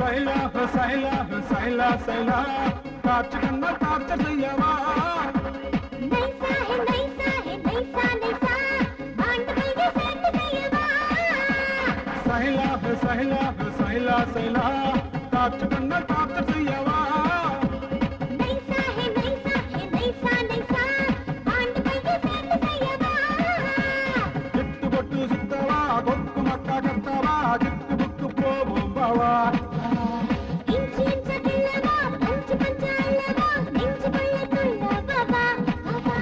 சைலா சைலா சைலா சைலா காற்று கண்ண காற்று செய்யவா நைசா ஹே நைசா ஹே நைசா நைசா ஆண்டுமையை சேர்த்து செய்யவா சைலா சைலா சைலா சைலா காற்று கண்ண காற்று செய்யவா நைசா ஹே நைசா ஹே நைசா நைசா ஆண்டுமையை சேர்த்து செய்யவா எட்டு பொட்டு சித்தவா கொக்கு மக்கா கத்தவா திக்கு புக்கு போவோம் பாவா இன்ச்சு இன்ச்சு கிள்ளவா பஞ்சு பஞ்சு அள்ளவா நெஞ்சு கொள்ள துள்ள பாபா பாபா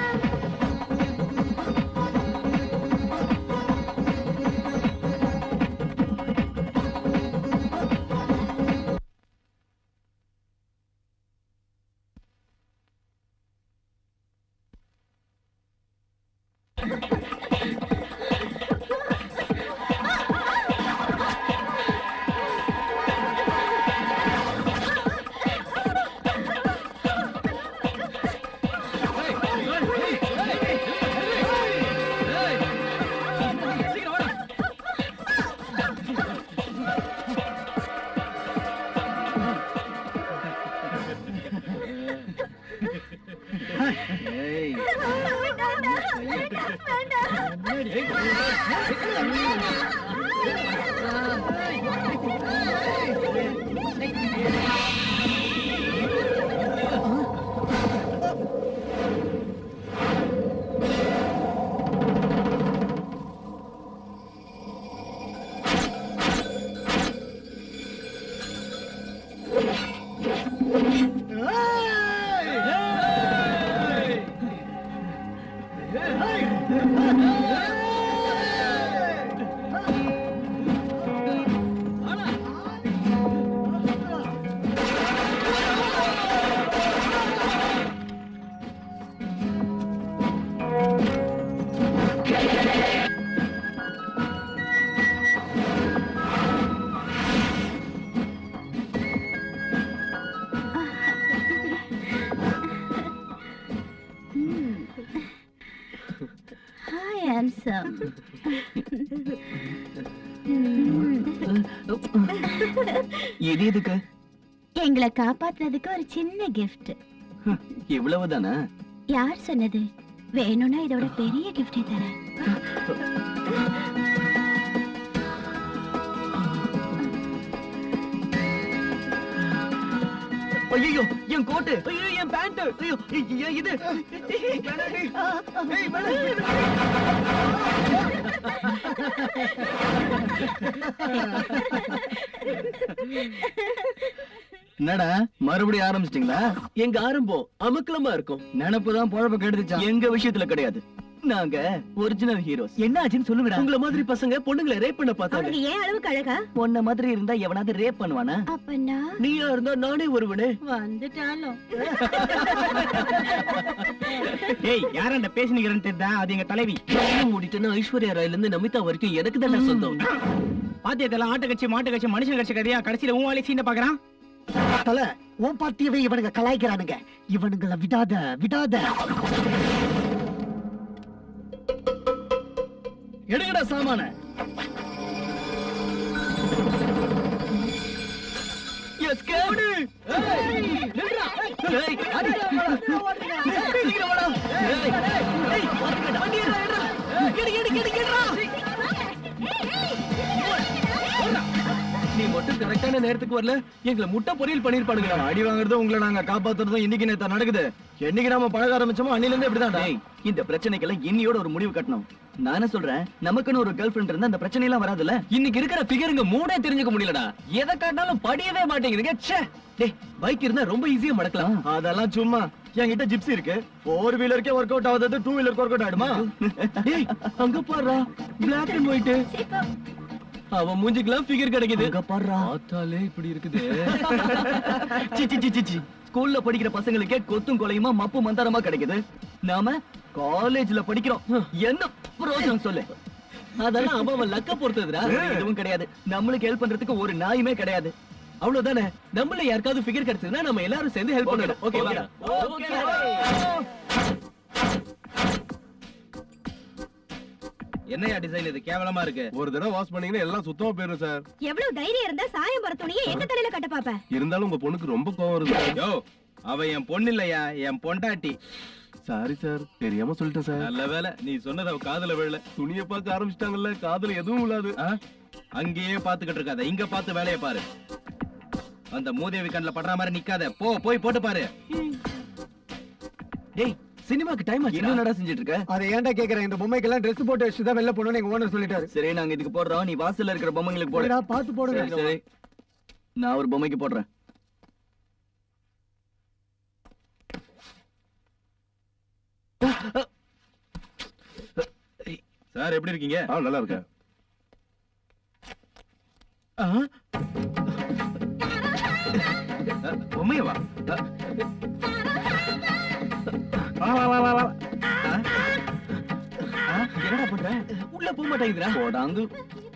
Hi, handsome. இது எதுக்கு எங்களை காப்பாத்துறதுக்கு ஒரு சின்ன gift இவ்வளவுதானா யார் சொன்னது வேணும்னா இதோட பெரிய gift தரேன் ஐயோ என் கோட்டு ஐயோ என் பேண்ட் ஐயோ ஏன் இது ஏய், வேணாம். என்னடா மறுபடியும் ஆரம்பிச்சிட்டீங்களா எங்க ஆரம்பம் அமக்கலமா இருக்கும் நினப்பு தான் பொழப்ப கெடுத்துச்சா எங்க விஷயத்துல கிடையாது நாங்க ஒரிஜினல் ஹீரோஸ் என்ன ஆச்சுன்னு சொல்லுங்கடா உங்கள மாதிரி பசங்க பொண்ணுங்களை ரேப் பண்ண பார்த்தாங்க அவனுக்கு ஏன் அளவுக்கு அழகா உன்ன மாதிரி இருந்தா எவனாவது ரேப் பண்ணுவானா அப்பன்னா நீயா இருந்தா நானே ஒருவனே வந்துட்டாலும் ஏய் யாரண்ட பேசினுக்கிறேன்னு தெரியுதா அது எங்க தலைவி மூடிட்டேன்னா ஐஸ்வர்யா ராயில இருந்து நமிதா வரைக்கும் எனக்கு தானே சொந்தம் பாத்தியத்தெல்லாம் ஆட்ட கட்சி மாட்டு கட்சி மனுஷன் கட்சி கதையா கடைசியில உன் வேலையை சீண்ட பாக்குறான் தல உன் பார்ட்டியவே இவனுங்க கலாய்க்கிறானுங்க இவனுங்களை விடாத விடாத எடுங்கடா சாமான நீ மட்டும் கரெக்டான நேரத்துக்கு வரல எங்களை முட்டை பொரியல் பண்ணிருப்பானுங்க அடி வாங்குறதும் உங்களை நாங்க காப்பாத்துறதும் இன்னைக்கு நேத்தா நடக்குது என்னைக்கு நாம பழக ஆரம்பிச்சோமோ அன்னில இருந்து இப்படிதான் டேய் இந்த பிரச்சனைக்கெல்லாம் இன்னியோட ஒரு முடிவு கட்டணும் நானே சொல்றேன் நமக்குன்னு ஒரு கேர்ள் ஃபிரெண்ட் இருந்தா அந்த பிரச்சனை எல்லாம் வராதுல்ல இன்னைக்கு இருக்கிற ஃபிகருங்க மூடே தெரிஞ்சுக்க முடியலடா எதை காட்டினாலும் படியவே மாட்டேங்கிறீங்க ச்சே டேய் பைக் இருந்தா ரொம்ப ஈஸியா மடக்கலாம் அதெல்லாம் சும்மா என்கிட்ட ஜிப்ஸி இருக்கு ஃபோர் வீலருக்கே ஒர்க் அவுட் ஆகுது டூ வீலருக்கு ஒர்க் அவுட் ஆயிடுமா டேய் அங்க பாருடா பிளாக் அண்ட் ஒயிட் அவன் மூஞ்சிக்கெல்லாம் ஃபிகர் கிடைக்குது அங்க பாருடா பார்த்தாலே இப்படி இருக்குது சி, சி, சி, சி, சி. ஸ்கூல்ல படிக்கிற பசங்களுக்கே கொத்தும் கொலையுமா மப்பு மந்தாரமா கிடைக்குது நாம காலேஜ்ல படிக்கிறோம் என்ன பிரோஜனம் சொல்லு அதெல்லாம் அவன் அவன் லக்க பொறுத்ததுடா எதுவும் கிடையாது நம்மளுக்கு ஹெல்ப் பண்றதுக்கு ஒரு நாயுமே கிடையாது அவ்வளவுதானே நம்மள யாருக்காவது ஃபிகர் கிடைச்சதுன்னா நம்ம எல்லாரும் சேர்ந்து ஹெல்ப் பண்ணணும் ஓகேவா என்னையா டிசைன் இது கேவலமா இருக்கு ஒரு தடவை வாஷ் பண்ணீங்கன்னா எல்லாம் சுத்தமா போயிடும் சார் எவ்வளவு தைரியம் இருந்தா சாயம் போற துணியை எங்க தலையில கட்ட பாப்ப இருந்தாலும் உங்க பொண்ணுக்கு ரொம்ப கோவம் வருது சார் யோ அவ என் பொண்ணு இல்லையா என் பொண்டாட்டி சாரி சார் தெரியாம சொல்லிட்டேன் சார் நல்ல வேலை நீ சொன்னது அவ காதுல விழல துணியை பார்க்க ஆரம்பிச்சிட்டாங்கல்ல காதுல எதுவும் இல்லாது ஆ? அங்கேயே பாத்துக்கிட்டு இருக்காத இங்க பார்த்து வேலையை பாரு அந்த மூதேவி கண்ணுல படுற மாதிரி நிக்காத போ போய் போட்டு பாரு டேய் சினிமாக்கு டைம் ஆச்சு என்னடா செஞ்சுட்டு இருக்க அதை ஏன்டா கேக்குறேன் இந்த பொம்மைக்கெல்லாம் Dress போட்டு வச்சு தான் வெளில போகணும்னு எங்க ஓனர் சொல்லிட்டாரு சரி நாங்க இதுக்கு போடுறோம் நீ வாசல்ல இருக்கிற பொம்மைங்களுக்கு போடு போடா பார்த்து போடுங்க சரி சரி நான் ஒரு பொம்மைக்கு போடுறேன் சார் எப்படி இருக்கீங்க ஆ நல்லா இருக்கேன் பொம்மையவா என்னடா பண்ற உள்ள போக மாட்டேங்குதுடா போடாங்கு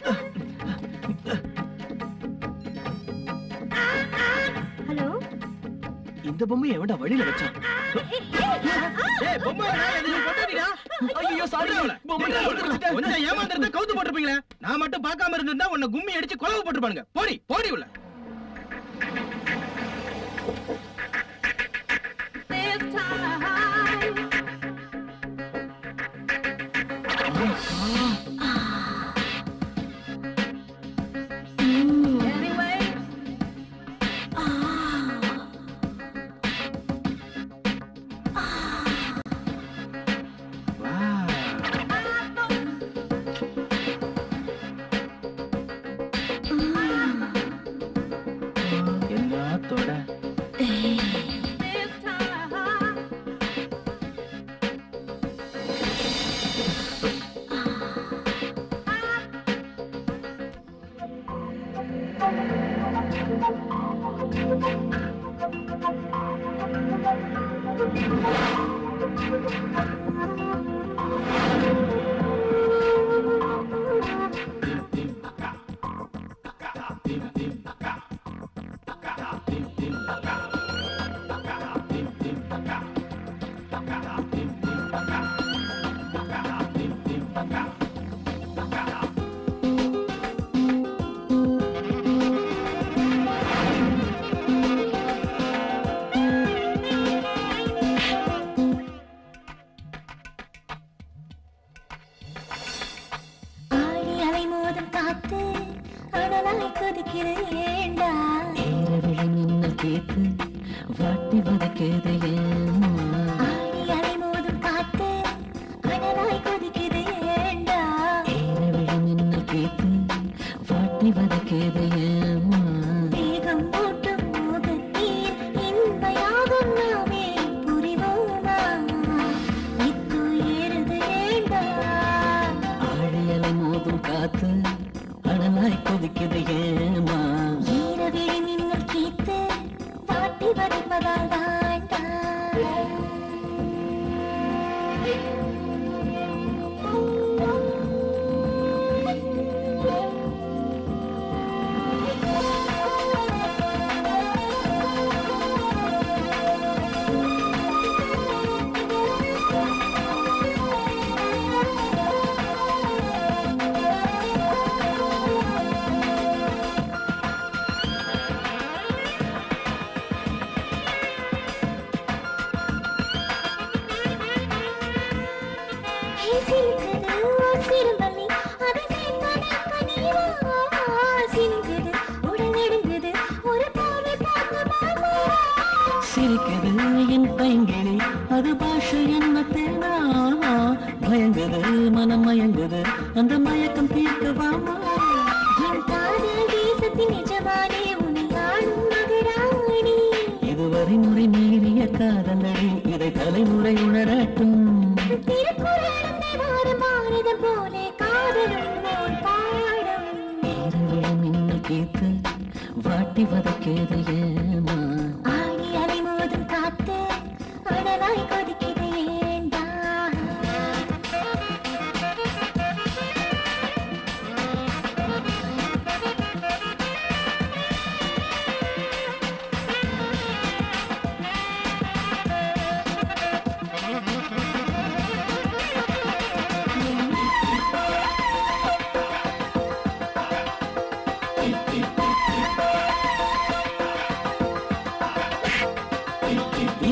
ஹலோ இந்த பொம்மையை எவன்டா வழியில வச்சான் ஏய் பொம்மை நீ கொண்டாடிடா ஐயோ சாரி பொம்மை கொஞ்சம் ஏமாந்திருந்தா கவுத்து போட்டிருப்பீங்களே நான் மட்டும் பார்க்காம இருந்திருந்தா உன்னை கும்மி அடிச்சு கொலவு போட்டிருப்பானுங்க போடி போடி உள்ள எல்லாத்தோட ஆடி அலை மோதும் காத்து அனலாய் கொதிக்கிறது ஏண்டா ஆடி அலை மோதும் காத்து அனலாய் கொதிக்கிறது ஏண்டா தேகம் மூட்டும் மோகத்தில் இன்பயாகும் நாமே புரிவோமா இத்து ஏறுது ஏண்டா ஆழியலை மோதும் காத்து அனலாய் கொதிக்குது ஏமா ஈரவிழி மின்னல் கீத்து வாட்டி வதைப்பதால் தாண்டா சிரிக்குது ஓர் சிறுவள்ளி அதை சேர்த்தானே கனிவா சிரிக்குது உடல் நடுங்குது ஒரு பார்வை பார்த்து மாமா சிரிக்குது என் பைங்கிளி அது பாஷை என்ன தேனா பயங்குது மனம் மயங்குது அந்த மயக்கம் தீர்க்கவாமா என் காதல் தேசத்தின் நிஜமானே உன்னை ஆளும் மகராணி இதுவரை முறை மீறிய காதலடி இதை தலைமுறை உணரட்டும் திருக்குறளும் தேவாரம் பாரதம் போலே காதலும் ஓர் பாடம் இரவிழி மின்னல் கீத்து வாட்டி வதக்கியது ஏமா ஆடி அலை மோதும் காத்து அனலாய் கொதிக்குது ஏண்டா ஆ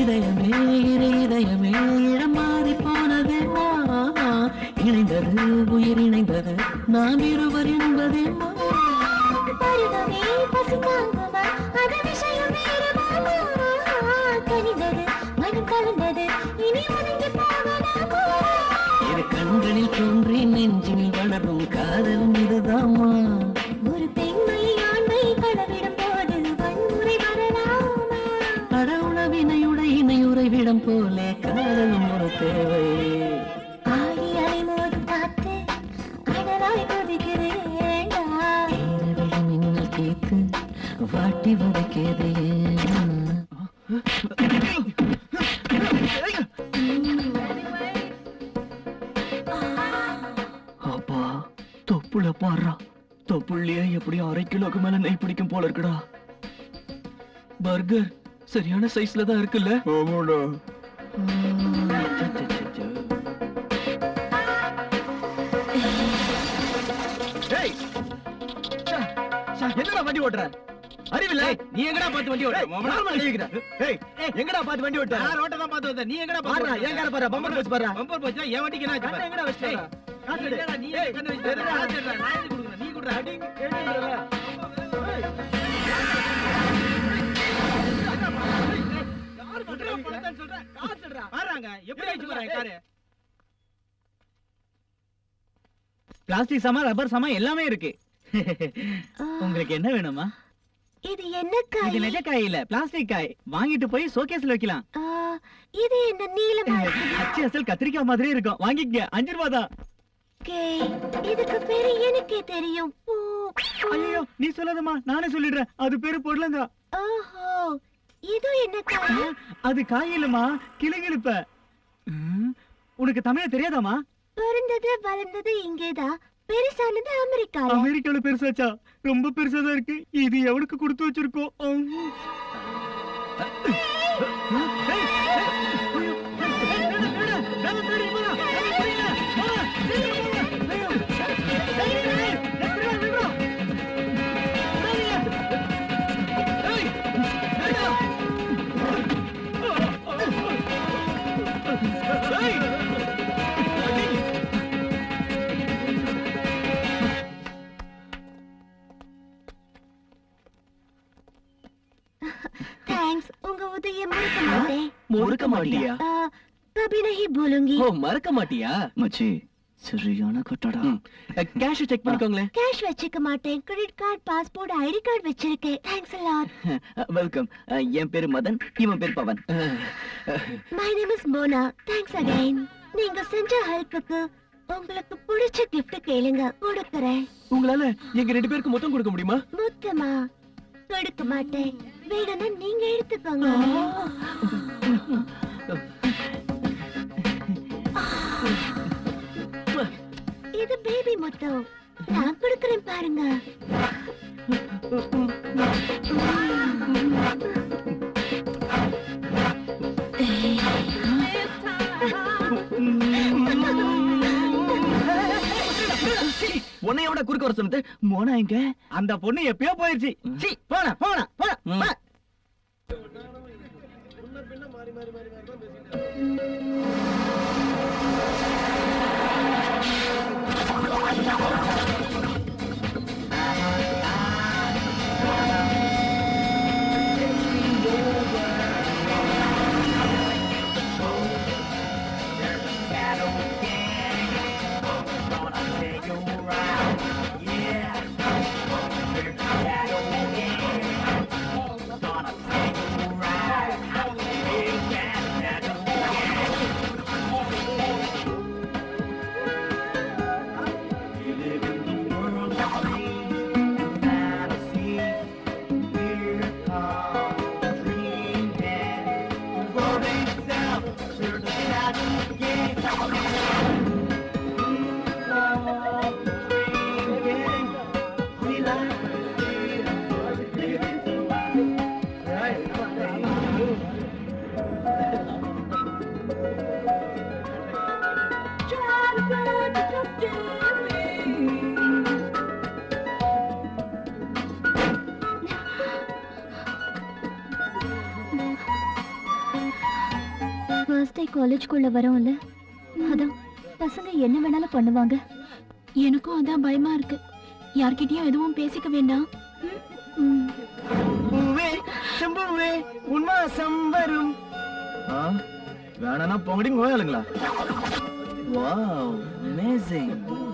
இதயமே இரு இதயமே இடம் மாறி போனதே ஆ, ஆ, இணைந்தது உயிர் இணைந்தது நாம் இருவர் என்பதே ஆ. பருவமே பசி தாங்குமா அது விஷயம் வேறுமா கனிந்தது மனம் கலந்தது இனி ஒதுங்கி போகலாமா இரு கண்களில் தோன்றி நெஞ்சில் வளரும் காதல் இதுதாம்மா ஒரு பெண்மணி ஆண்மை களவிடும் போது வன்முறை வரலாமா கடவுளவினையுட இணையுறைவிடம் போலே காதலும் ஒரு தேவை ஆடி அலை மோதும் காத்து அடலாய் கொதிக்கிறேண்டா ஈரவிழி மின்னல் கேத்து வாட்டி வதைக்கேதே அப்பா தொப்புல பாடுறா தொப்புள்ளியே எப்படியும் அரை கிலோக்கு மேல நெய் பிடிக்கும் போல இருக்குடா பர்கர் சரியான சைஸ்ல தான் இருக்குல்ல ஆமாடா ஏய் ச்சே, ச்சே, என்னடா வண்டி ஓட்டுற அறிவில்ல நீ எங்கடா பார்த்து வண்டி ஓட்ட ஏய் எங்கடா பாத்து வண்டி ஓட்டுற நான் ரோட்ட தான் பார்த்து வந்தேன் நீ எங்கடா பாருடா என் கார பாரு பம்பர் போச்சு பாரு பம்பர் போச்சா என் வண்டிக்கு என்ன கண்ணை எங்கடா வச்சிட்ட? காசு எடு. என்னடா நீ ஏய், கண்ணு வச்சிட்ட? எடுடா. காசு எடுடா, நான் எதுக்கு கொடுக்கணும்? நீ கொடுடா. அடி, எடுன்றல. விட்றா, பணத்தான்னு சொல்றேன். காசு எடுடா. பாருங்க, எப்படி ஆயிடுச்சு பாருங்க காரு. பிளாஸ்டிக் சாமான் ரப்பர் சாமான் எல்லாமே இருக்கு உங்களுக்கு என்ன வேணுமா இது என்ன இது காய் நெஜ காய் இல்ல பிளாஸ்டிக் காய் வாங்கிட்டு போய் ஷோகேஸ்ல வைக்கலாம் ஆ, இது என்ன நீளமா இருக்கு அச்சு அசல் கத்திரிக்காய் மாதிரி இருக்கும் வாங்கிக்க அஞ்சு ரூபா தான் கேய், இதுக்கு பேரு எனக்கே தெரியும் பூ ஐயோ நீ சொல்லாதம்மா நானே சொல்லிடுறேன் அது பேரு பொருளங்க ஓஹோ இது என்ன காய் அது காய் இல்லம்மா கிளுகிழுப்ப ம், உனக்கு தமிழ் தெரியாதாமா பிறந்தது வளர்ந்தது இங்கேதான் பெருசானது அமெரிக்கால அமெரிக்கால பெருசாச்சா ரொம்ப பெருசாதான் இருக்கு இது எவனுக்கு கொடுத்து வச்சிருக்கோம் உம். தேங்க்ஸ் உங்க உதவிய மறக்க மாட்டேன் முறுக்க மாட்டியா ஆ, கபி நஹி போலுங்கி ஓ மறக்க மாட்டியா மச்சி சரியான கட்டடா கேஷ் செக் பண்ணிக்கோங்களேன் கேஷ் வச்சுக்க மாட்டேன் credit card passport ID card வச்சிருக்கேன் தேங்க்ஸ் a lot வெல்கம் என் பேரு மதன் இவன் பேர் Pavan my name is Mona thanks again நீங்க செஞ்ச ஹெல்ப்புக்கு உங்களுக்கு பிடிச்ச gift கேளுங்க கொடுக்கறேன் உங்களால எங்க ரெண்டு பேருக்கு மொத்தம் கொடுக்க முடியுமா மொத்தமா கொடுக்க மாட்டேன் வேணும்னா நீங்க எடுத்துக்கோங்க இது பேபி மொத்தம் நான் கொடுக்கறேன் பாருங்க உன்னையோட குறுக்க வர சொன்னது மோனா எங்க அந்த பொண்ணு எப்பயோ போயிருச்சு சீ, போடா போடா போடா ம். போ. ஃபர்ஸ்ட் டே காலேஜ்க்குள்ள வரோம்ல அதான் பசங்க என்ன வேணாலும் பண்ணுவாங்க எனக்கும் அதான் பயமா இருக்கு யார்கிட்டயும் எதுவும் பேசிக்க வேண்டாம் ம். பூவே செம்புவே உன்வாசம் வரும் ஆ வேணானா பொங்கடி நோயாளுங்களா வாவ் அமேசிங்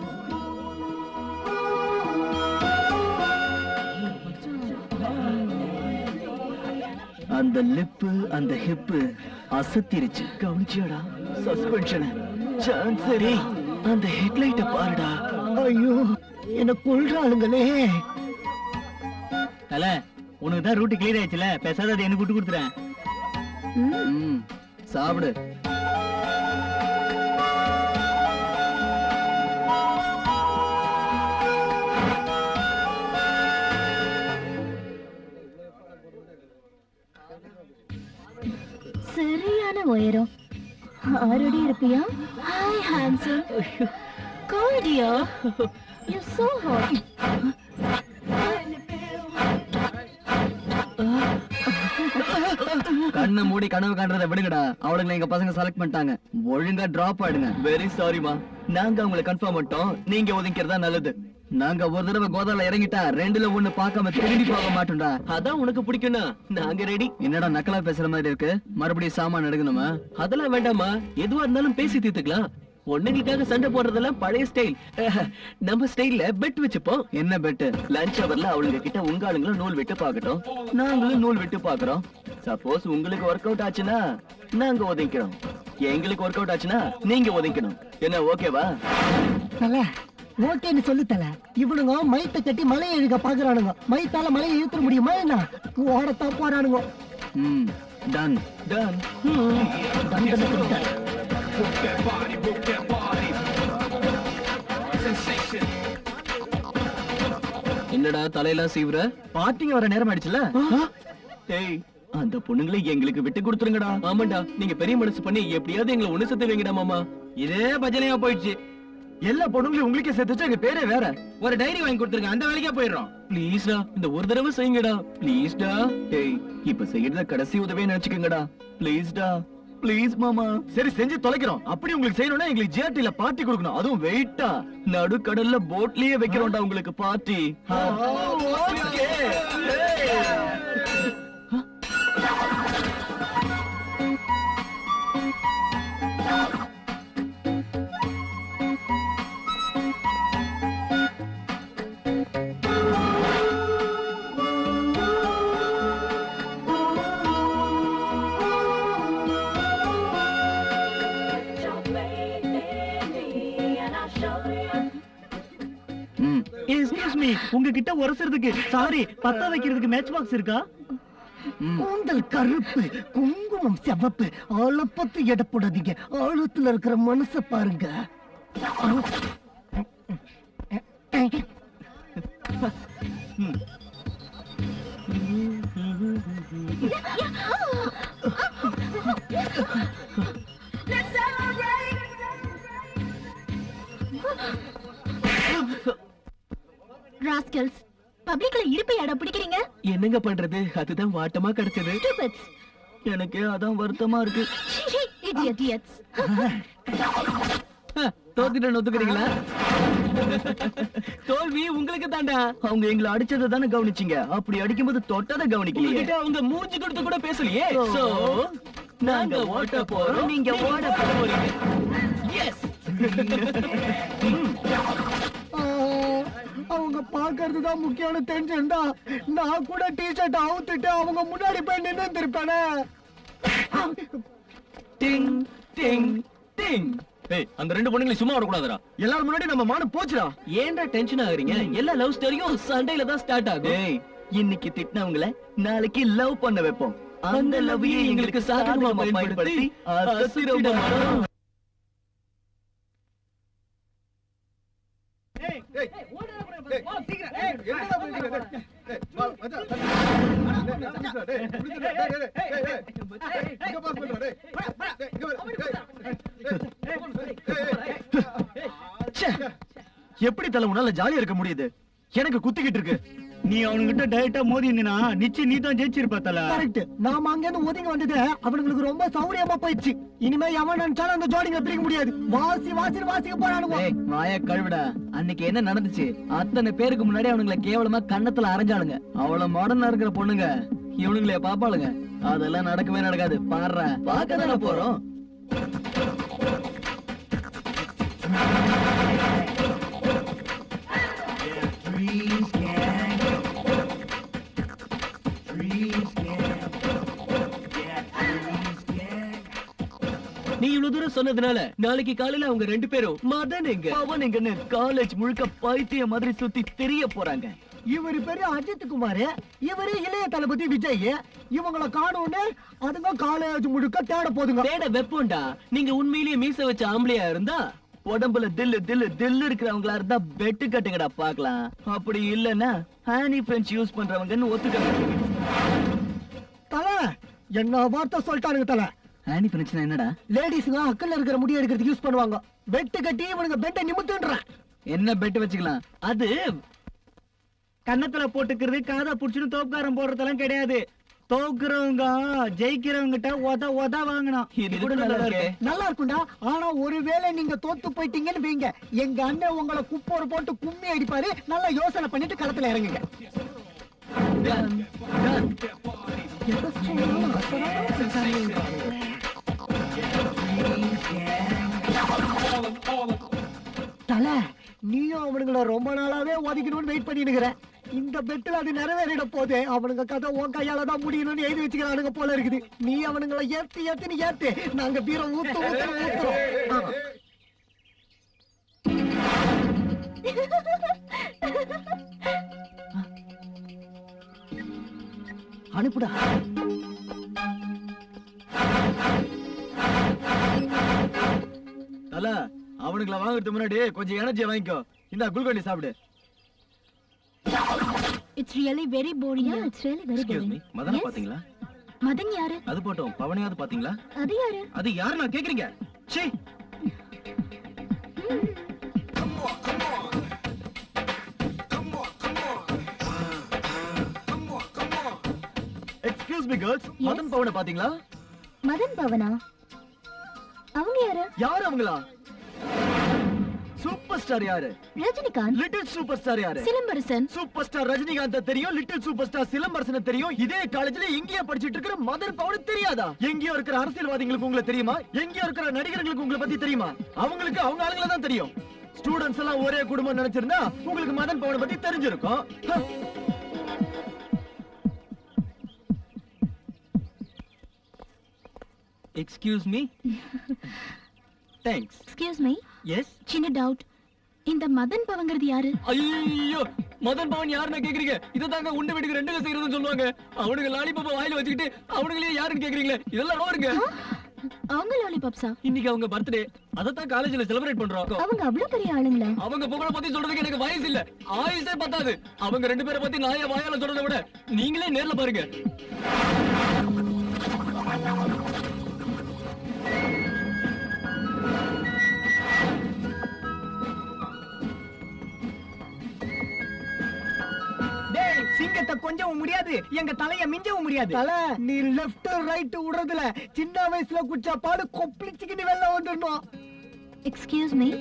அந்த லிப்பு அந்த ஹிப்பு அசத்திருச்சு கவனிச்சியாடா சஸ்பென்ஷன் சான்ஸ் சரி அந்த ஹெட்லைட்ட பாருடா ஐயோ என்ன கொள்றாளுங்களே தல உனக்கு தான் ரூட் கிளியர் ஆயிடுச்சுல பேசாத அது எனக்கு விட்டு கொடுத்துறேன் ம் சாப்பிடு சரியான உயரம் ஆறடி இருப்பியா ஹாய் ஹான்சம் கோல்டியா யூ சோ ஹாட் கண்ணை மூடி கனவு காண்றதை விடுங்கடா அவளுங்களை எங்க பசங்க செலக்ட் பண்ணிட்டாங்க ஒழுங்கா டிராப் ஆயிடுங்க வெரி சாரிமா நாங்க அவங்களை கன்ஃபார்ம் பண்ணிட்டோம் நீங்க ஒதுங்கிறதா நல்லது நாங்க ஒரு தடவை கோதால இறங்கிட்டா ரெண்டுல ஒண்ணு பார்க்காம திரும்பி போக மாட்டோம்டா அதான் உனக்கு பிடிக்கும்னா நாங்க ரெடி என்னடா நக்கலா பேசுற மாதிரி இருக்கு மறுபடியும் சாமான் எடுக்கணுமா அதெல்லாம் வேண்டாமா எதுவா இருந்தாலும் பேசி தீர்த்துக்கலாம் பொண்ணுங்களுக்காக சண்டை போடுறதெல்லாம் பழைய ஸ்டைல் நம்ம ஸ்டைல்ல பெட் வச்சுப்போம் என்ன பெட்டு லஞ்ச் அவர்ல அவளுங்க கிட்ட உங்க ஆளுங்களும் நூல் விட்டு பாக்கட்டும் நாங்களும் நூல் விட்டு பாக்குறோம் சப்போஸ் உங்களுக்கு ஒர்க் அவுட் ஆச்சுன்னா நாங்க ஒதுக்கிறோம் எங்களுக்கு ஒர்க் அவுட் ஆச்சுன்னா நீங்க ஒதுக்கணும் என்ன ஓகேவா தல ஓகேன்னு சொல்லு தல இவனுங்க மைத்த கட்டி மலையை இழுக்க பாக்குறானுங்க மைத்தால மலையை இழுத்துற முடியுமா என்ன ஓடத்தான் போறானுங்க ம் டன் டன் தண்டனை கொடுத்தாரு. என்னடா தலையெல்லாம் சீவுற பார்ட்டிங்க வர நேரம் ஆயிடுச்சுல டேய் அந்த பொண்ணுங்களை எங்களுக்கு விட்டு கொடுத்துருங்கடா ஆமாண்டா நீங்க பெரிய மனசு பண்ணி எப்படியாவது எங்களை ஒண்ணு சத்து வைங்கடா மாமா இதே பஜனையா போயிடுச்சு எல்லா பொண்ணுங்களையும் உங்களுக்கே சேர்த்துச்சு எங்க பேரே வேற ஒரு டைரி வாங்கி கொடுத்துருங்க அந்த வேலைக்கே போயிடுறோம் ப்ளீஸ்டா இந்த ஒரு தடவை செய்யுங்கடா ப்ளீஸ்டா டேய் இப்ப செய்யறத கடைசி உதவியை நினைச்சுக்கங்கடா ப்ளீஸ்டா ப்ளீஸ் மாமா சரி செஞ்சு தொலைக்கிறோம் அப்படி உங்களுக்கு செய்யணும்னா எங்களுக்கு ஜிஆர்டில பார்ட்டி கொடுக்கணும் அதுவும் வெயிட்டா நடுக்கடல்ல போட்லயே வைக்கிறோம்டா உங்களுக்கு பார்ட்டி ம் எக்ஸ்கியூஸ் மீ உங்ககிட்ட உரசுறதுக்கு சாரி பத்தா வைக்கிறதுக்கு மேட்ச் பாக்ஸ் இருக்கா கூந்தல் கருப்பு குங்குமம் செவப்பு ஆளப்பத்து எடை போடாதீங்க ஆழத்துல இருக்கிற மனச பாருங்க ராஸ்கல்ஸ் பப்ளிக்ல இடுப்பை இடம் பிடிக்கிறீங்க என்னங்க பண்றது அதுதான் வாட்டமா கிடைச்சது Stupids. எனக்கு அதான் வருத்தமா இருக்கு Shee, shee, idiots. தோத்துட்டு ஒத்துக்கிறீங்களா தோல்வி உங்களுக்கு தாண்டா அவங்க எங்களை அடிச்சதை தானே கவனிச்சீங்க அப்படி அடிக்கும்போது தொட்டதை கவனிக்கலையே உங்ககிட்ட அவங்க மூஞ்சி கொடுத்து கூட பேசலையே So, சோ நாங்க ஓட்ட போறோம் நீங்க ஓட போறீங்க எஸ் ஆ, அவங்க பாக்குறது தான் முக்கியமான டென்ஷன் தான் நான் கூட டி ஷர்ட் அவுத்துட்டு அவங்க முன்னாடி போய் நின்று இருந்திருப்பேனே டிங் டிங் டிங் ஏய் அந்த ரெண்டு பொண்ணுங்களை சும்மா விடக்கூடாதுடா எல்லாரும் முன்னாடி நம்ம மானம் போச்சுடா ஏன்டா டென்ஷன் ஆகுறீங்க எல்லா லவ் ஸ்டோரியும் சண்டையில தான் ஸ்டார்ட் ஆகும் டேய் இன்னைக்கு திட்டினவங்கள நாளைக்கு லவ் பண்ண வைப்போம் அந்த லவ்வையே எங்களுக்கு சாதகமா பயன்படுத்தி அசத்திரமா ச்சே, எப்படி தலை உன்னால ஜாலியா இருக்க முடியுது எனக்கு குத்திக்கிட்டு இருக்கு நீ அவனுங்கிட்ட டைரக்டா மோதி இருந்தினா நிச்சயம் நீ தான் ஜெயிச்சிருப்ப தல கரெக்ட் நாம அங்க இருந்து ஒதுங்கி வந்தது அவனுங்களுக்கு ரொம்ப சௌரியமா போயிடுச்சு இனிமே எவன் நினைச்சாலும் அந்த ஜோடிங்க பிரிக்க முடியாது வாசி வாசி வாசிக்க போறானுங்க ஏய் வாய கழுவிடா அன்னைக்கு என்ன நடந்துச்சு அத்தனை பேருக்கு முன்னாடி அவனுங்கள கேவலமா கண்ணத்துல அரைஞ்சாளுங்க அவ்வளவு மாடர்னா இருக்கிற பொண்ணுங்க இவனுங்களே பாப்பாளுங்க அதெல்லாம் நடக்கவே நடக்காது பாடுற பார்க்க தானே போறோம் நீ இவ்வளவு தூரம் சொன்னதுனால நாளைக்கு காலையில அவங்க ரெண்டு பேரும் மதன் எங்க அவன் எங்கன்னு காலேஜ் முழுக்க பைத்திய மாதிரி சுத்தி தெரிய போறாங்க இவரு பெரிய அஜித் குமார் இவரு இளைய தளபதி விஜய் இவங்கள காணோன்னு அதுங்க காலேஜ் முழுக்க தேட போதுங்க தேட வெப்போண்டா நீங்க உண்மையிலேயே மீச வச்ச ஆம்பளையா இருந்தா உடம்புல தில்லு தில்லு தில்லு இருக்கிறவங்களா இருந்தா பெட்டு கட்டுங்கடா பாக்கலாம் அப்படி இல்லன்னா ஹானி பிரெஞ்ச் யூஸ் பண்றவங்கன்னு ஒத்துக்க தல என்ன வார்த்தை சொல்லிட்டானுங்க தல ஹானி பிரெஞ்ச்னா என்னடா லேடிஸ்ங்க அக்கல்ல இருக்கிற முடி எடுக்கிறதுக்கு யூஸ் பண்ணுவாங்க வெட்டு கட்டி இவனுங்க பெட்டை நிமித்துன்றான் என்ன பெட்டு வச்சுக்கலாம் அது கன்னத்துல போட்டுக்கிறது காதை புடிச்சுன்னு தோப்புக்காரன் போடுறதெல்லாம் கிடையாது தோக்குறவங்க ஜெயிக்கிறவங்கிட்ட உத உத வாங்கணும் இது கூட நல்லா இருக்கே நல்லா இருக்கும்டா ஆனா ஒருவேளை நீங்க தோத்து போயிட்டீங்கன்னு வைங்க எங்க அண்ணன் உங்களை குப்போர் போட்டு கும்மி அடிப்பாரு நல்லா யோசனை பண்ணிட்டு களத்துல இறங்குங்க Done. Done. எதை சொன்னாலும் அசராம பேசாம தல நீயும் அவனுங்கள ரொம்ப நாளாவே ஒதுக்கணும்னு வெயிட் பண்ணிட்டு இந்த பெட்டில் அது நிறைவேறிட போதே அவனுங்க கதை உன் கையால தான் முடியணும்னு எழுதி வச்சுக்கிறானுங்க போல இருக்குது நீ அவனுங்களை ஏத்து ஏத்துன்னு ஏத்து நாங்க பீரம் ஊத்து ஊத்து ஊத்துறோம் ஆமா. அனுப்புடா தல அவனுங்கள வாங்குறதுக்கு முன்னாடி கொஞ்சம் எனர்ஜி வாங்கிக்கோ இந்த குளுக்கோண்டி சாப்பிடு it's really very boring Yeah, it's really very Excuse boring. me, Madan Yes. பாத்தீங்களா மதன் யாரு அது போட்டோம் பவனையாவது பாத்தீங்களா அது யாரு அது யாரு நான் கேக்குறீங்க சீ எக்ஸ்கியூஸ் மீ கேர்ள்ஸ் மதன் பவனை பாத்தீங்களா மதன் பவனா அவங்க யாரு யாரு அவங்களா சூப்பர் ஸ்டார் யாரு ரஜினிகாந்த் லிட்டில் சூப்பர் ஸ்டார் யாரு சிலம்பரசன் சூப்பர் ஸ்டார் ரஜினிகாந்த் தெரியும் லிட்டில் சூப்பர் ஸ்டார் சிலம்பரசன தெரியும் இதே காலேஜ்ல எங்கேயோ படிச்சிட்டு இருக்கிற மதன் பவன் தெரியாதா எங்கேயோ இருக்கிற அரசியல்வாதிகளுக்கு உங்களுக்கு தெரியுமா எங்கேயோ இருக்கிற நடிகர்களுக்கு உங்களை பத்தி தெரியுமா அவங்களுக்கு அவங்க ஆளுங்கள தான் தெரியும் ஸ்டூடண்ட்ஸ் எல்லாம் ஒரே குடும்பம் நினைச்சிருந்தா உங்களுக்கு மதன் பவனை பத்தி தெரிஞ்சிருக்கும் ஹ. Excuse me thanks excuse me yes சின்ன டவுட் இந்த மதன் பவங்கிறது யாரு ஐயோ மதன் பவன் யாருன்னு கேக்குறீங்க இதை தாங்க உண்டு வீட்டுக்கு ரெண்டு செய்யறதுன்னு சொல்லுவாங்க அவனுங்க லாலிபாப்பா வாயில வச்சுக்கிட்டு அவனுங்களே யாருன்னு கேக்குறீங்களே இதெல்லாம் ரோருங்க அவங்க லாலிபாப்ஸா இன்னைக்கு அவங்க பர்த்டே அதத்தான் காலேஜ்ல செலிப்ரேட் பண்றோம் அவங்க அவ்வளவு பெரிய ஆளுங்களா அவங்க புகழ பத்தி சொல்றதுக்கு எனக்கு வயசு இல்ல ஆயுசே பத்தாது அவங்க ரெண்டு பேரை பத்தி நான் என் வாயால சொல்றதை விட நீங்களே நேர்ல பாருங்க டேய் சிங்கத்தை கொஞ்சவும் முடியாது எங்க தலைய மிஞ்சவும் முடியாது தல நீ லெஃப்ட் ரைட் விடுறதுல சின்ன வயசுல குடிச்ச பாடு கொப்பளிச்சுக்கிட்டு வெளில வந்துடணும் எக்ஸ்கியூஸ் மீ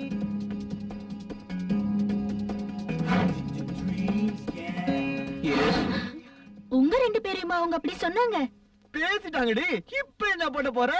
உங்க ரெண்டு பேரையுமா அவங்க அப்படி சொன்னாங்க பேசிட்டாங்கடி இப்ப என்ன பண்ண போற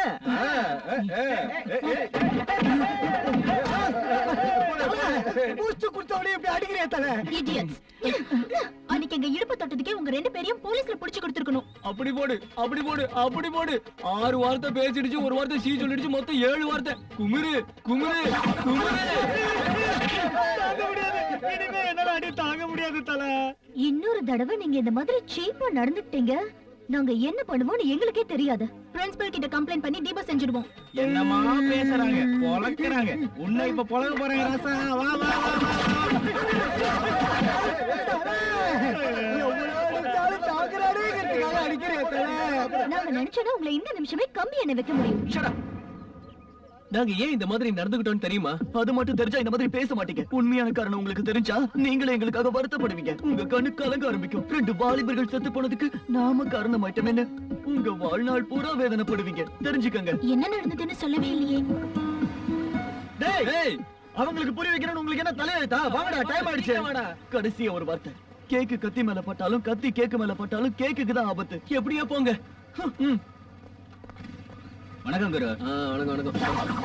பூஸ்ட் குடுத்தவனே இப்படி அடிக்கிறியா தல idiots அன்னைக்கு எங்க இடுப்பு தொட்டதுக்கே உங்க ரெண்டு பேரையும் போலீஸ்ல புடிச்சு கொடுத்துருக்கணும் அப்படி போடு அப்படி போடு அப்படி போடு ஆறு வார்த்தை பேசிடுச்சு ஒரு வார்த்தை சீ சொல்லிடுச்சு மொத்தம் ஏழு வார்த்தை குமிரு குமிரு குமிரு தாங்க முடியாது இனிமே என்னால அடி தாங்க முடியாது தல இன்னொரு தடவை நீங்க இந்த மாதிரி சீப்பா நடந்துக்கிட்டீங்க நாங்க என்ன பண்ணுவோம்னு எங்களுக்கே தெரியாது பிரின்சிபல் கிட்ட கம்ப்ளைண்ட் பண்ணி டிபோ செஞ்சிடுவோம் என்னமா பேசுறாங்க பொழக்கிறாங்க உன்னை இப்ப பொழக்க போறாங்க ராசா வா வா வா, எவ்வளவு அடிச்சாலும் தாக்குறானேங்கிறதுக்காக அடிக்கிறியா தல நாங்க நினைச்சோன்னா உங்களை இந்த நிமிஷமே கம்பி எண்ணெய் வைக்க முடியும் நாங்க ஏன் இந்த மாதிரி நடந்துகிட்டோம்னு தெரியுமா அது மட்டும் தெரிஞ்சா இந்த மாதிரி பேச மாட்டீங்க உண்மையான காரணம் உங்களுக்கு தெரிஞ்சா நீங்களே எங்களுக்காக வருத்தப்படுவீங்க உங்க கண்ணு கலங்க ஆரம்பிக்கும் ரெண்டு வாலிபர்கள் செத்து போனதுக்கு நாம காரணமாயிட்டோமேன்னு உங்க வாழ்நாள் பூரா வேதனைப்படுவீங்க தெரிஞ்சுக்கங்க என்ன நடந்ததுன்னு சொல்லவே இல்லையே டேய் ஏய் அவங்களுக்கு புரிய வைக்கணும்னு உங்களுக்கு என்ன தலையெழுத்தா வாங்கடா டைம் ஆயிடுச்சு கடைசியா ஒரு வார்த்தை கேக்கு கத்தி மேல பட்டாலும் கத்தி கேக்கு மேல பட்டாலும் கேக்குக்கு தான் ஆபத்து எப்படியோ போங்க ம். வணக்கம் குரு ஆ, வணக்கம் வணக்கம்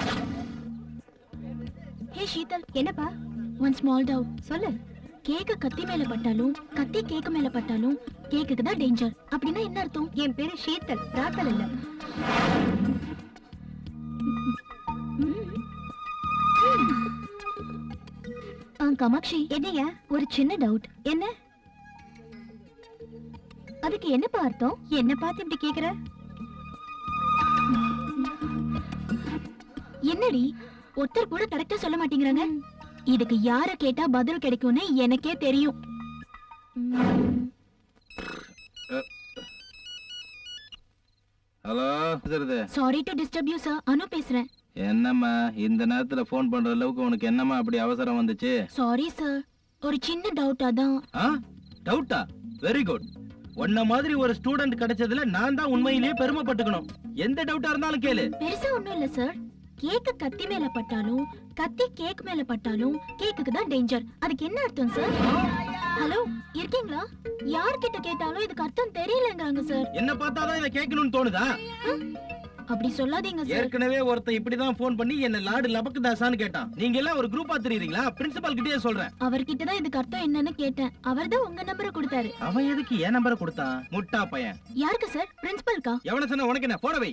ஹே ஷீதல் என்னப்பா ஒன் ஸ்மால் டவுட் சொல்லு கேக்கு கத்தி மேல பட்டாலும் கத்தி கேக்கு மேல பட்டாலும் கேக்குக்கு தான் டேஞ்சர் அப்படின்னா என்ன அர்த்தம் என் பேரு ஷீதல் ராத்தல் இல்ல ஆ காமாட்சி என்னையா ஒரு சின்ன டவுட் என்ன அதுக்கு என்னப்பா அர்த்தம் என்ன பார்த்து இப்படி கேக்குற என்னடி ஒருத்தர் கூட கரெக்டா சொல்ல மாட்டேங்கிறாங்க இதுக்கு யார கேட்டா பதில் கிடைக்கும்னு எனக்கே தெரியும் ஹலோ பேசுறது sorry to disturb you sir Anu பேசுறேன் என்னம்மா இந்த நேரத்துல ஃபோன் பண்ற அளவுக்கு உனக்கு என்னம்மா அப்படி அவசரம் வந்துச்சு சாரி சார் ஒரு சின்ன டவுட் அதான் ஆ டவுட்டா வெரி குட் உன்ன மாதிரி ஒரு ஸ்டூடெண்ட் கிடைச்சதுல நான் தான் உண்மையிலேயே பெருமைப்பட்டுக்கணும் எந்த டவுட்டா இருந்தாலும் கேளு பெருசா ஒண்ணும் இல்ல சார் கேக்கு கத்தி மேல பட்டாலும் கத்தி கேக் மேல பட்டாலும் கேக்குக்கு தான் டேஞ்சர் அதுக்கு என்ன அர்த்தம் சார் ஹலோ இருக்கீங்களா யார்கிட்ட கேட்டாலும் இதுக்கு அர்த்தம் தெரியலங்கறாங்க சார் என்ன பார்த்தாதான் இதை கேட்கணும்னு தோணுதா அப்படி சொல்லாதீங்க சார் ஏற்கனவே ஒருத்தன் இப்படிதான் ஃபோன் பண்ணி என்ன லாடு லபக்கு தாசான்னு கேட்டான் நீங்க எல்லாம் ஒரு குரூப்பா தெரியுறீங்களா பிரின்சிபால் கிட்டயே சொல்றேன் அவர்கிட்ட தான் இதுக்கு அர்த்தம் என்னன்னு கேட்டேன் அவர்தான் உங்க நம்பரை கொடுத்தாரு அவன் எதுக்கு என் நம்பரை கொடுத்தான் முட்டா பையன் யாருக்கு சார் பிரின்சிபல்கா எவன சொன்ன உனக்கு என்ன போட வை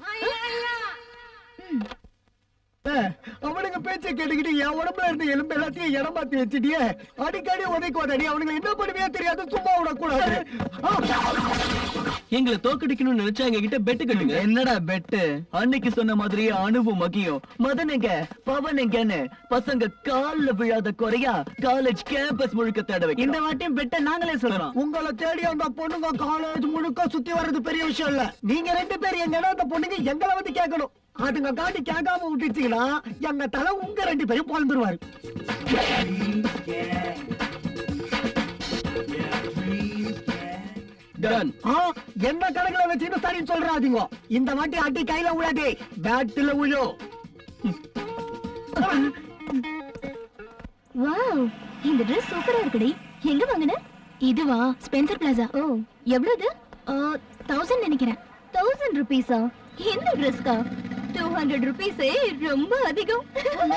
அவனுங்க பேச்சை கேட்டுக்கிட்டு என் உடம்புல இருந்த எலும்பு எல்லாத்தையும் இடம் மாத்தி வச்சுட்டியே அடிக்கடி உதைக்கு உதடி அவனுங்க என்ன பண்ணுவியா தெரியாது சும்மா விடக்கூடாது ஆ, எங்களை தோக்கடிக்கணும்னு நினைச்சா எங்க கிட்ட பெட்டு கட்டுங்க என்னடா பெட்டு அன்னைக்கு சொன்ன மாதிரியே அணுவும் மகியும் மதன் எங்க பவன் எங்கன்னு பசங்க கால்ல விழாத குறையா காலேஜ் கேம்பஸ் முழுக்க தேட வைக்க இந்த வாட்டியும் பெட்ட நாங்களே சொல்றோம் உங்களை தேடி அந்த பொண்ணுங்க காலேஜ் முழுக்க சுத்தி வர்றது பெரிய விஷயம் இல்ல நீங்க ரெண்டு பேரும் எங்கன்னா அந்த பொண்ணுங்க எங்களை வந்து கேட்கணும் அதுங்க காட்டி கேட்காம விட்டுச்சுங்கன்னா எங்க தலை உங்க ரெண்டு பேரும் பிறந்துருவாரு டன் ஆ, என்ன கணக்குல வச்சுட்டு சரின்னு சொல்றாதீங்க இந்த வாட்டி அடி கையில விழாதே பேட்டில் விழும் வாவ் இந்த Dress சூப்பரா இருக்குடி எங்க வாங்குன இதுவா ஸ்பென்சர் பிளாசா ஓ எவ்வளவு தௌசண்ட் நினைக்கிறேன் தௌசண்ட் ருபீஸா இந்த ட்ரெஸ்க்கா டூ ஹண்ட்ரட் ருபீஸே ரொம்ப அதிகம்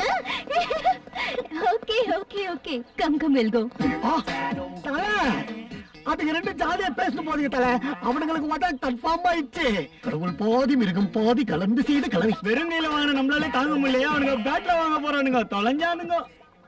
okay okay okay come come will go ஆ, தலை அதுக்கு ரெண்டு ஜாலியா பேசணும் போதுங்க தலை அவனுங்களுக்கு பார்த்தா கன்ஃபார்ம் ஆயிடுச்சு கடவுள் பாதி மிருகம் பாதி கலந்து செய்து கலவை வெறும் நீல வாங்கின நம்மளால தாங்க முடியலையா அவனுங்க பேட்ல வாங்க போறானுங்க தொலைஞ்சானுங்க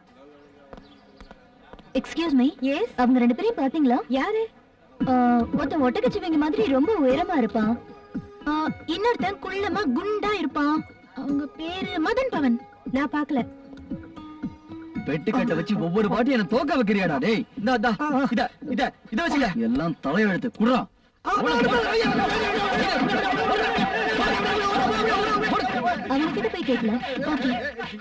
எக்ஸ்கியூஸ் மீ எஸ் அவங்க ரெண்டு பேரையும் பாத்தீங்களா யாரு ஒருத்தன் ஒட்டகச்சிவங்க மாதிரி ரொம்ப உயரமா இருப்பான் ஆ, இன்னொருத்தன் குள்ளமா குண்டா இருப்பான் அவங்க பேரு மதன் பவன் நான் பார்க்கல பெட்டு கட்ட வச்சு ஒவ்வொரு பாட்டி என்ன தோக்க வைக்கிறியாடா டேய் இந்தா இந்தா இத இத இத வச்சுக்க எல்லாம் தலையெழுத்து குடுறா அவன்கிட்ட போய் கேட்கலாம் ஓகே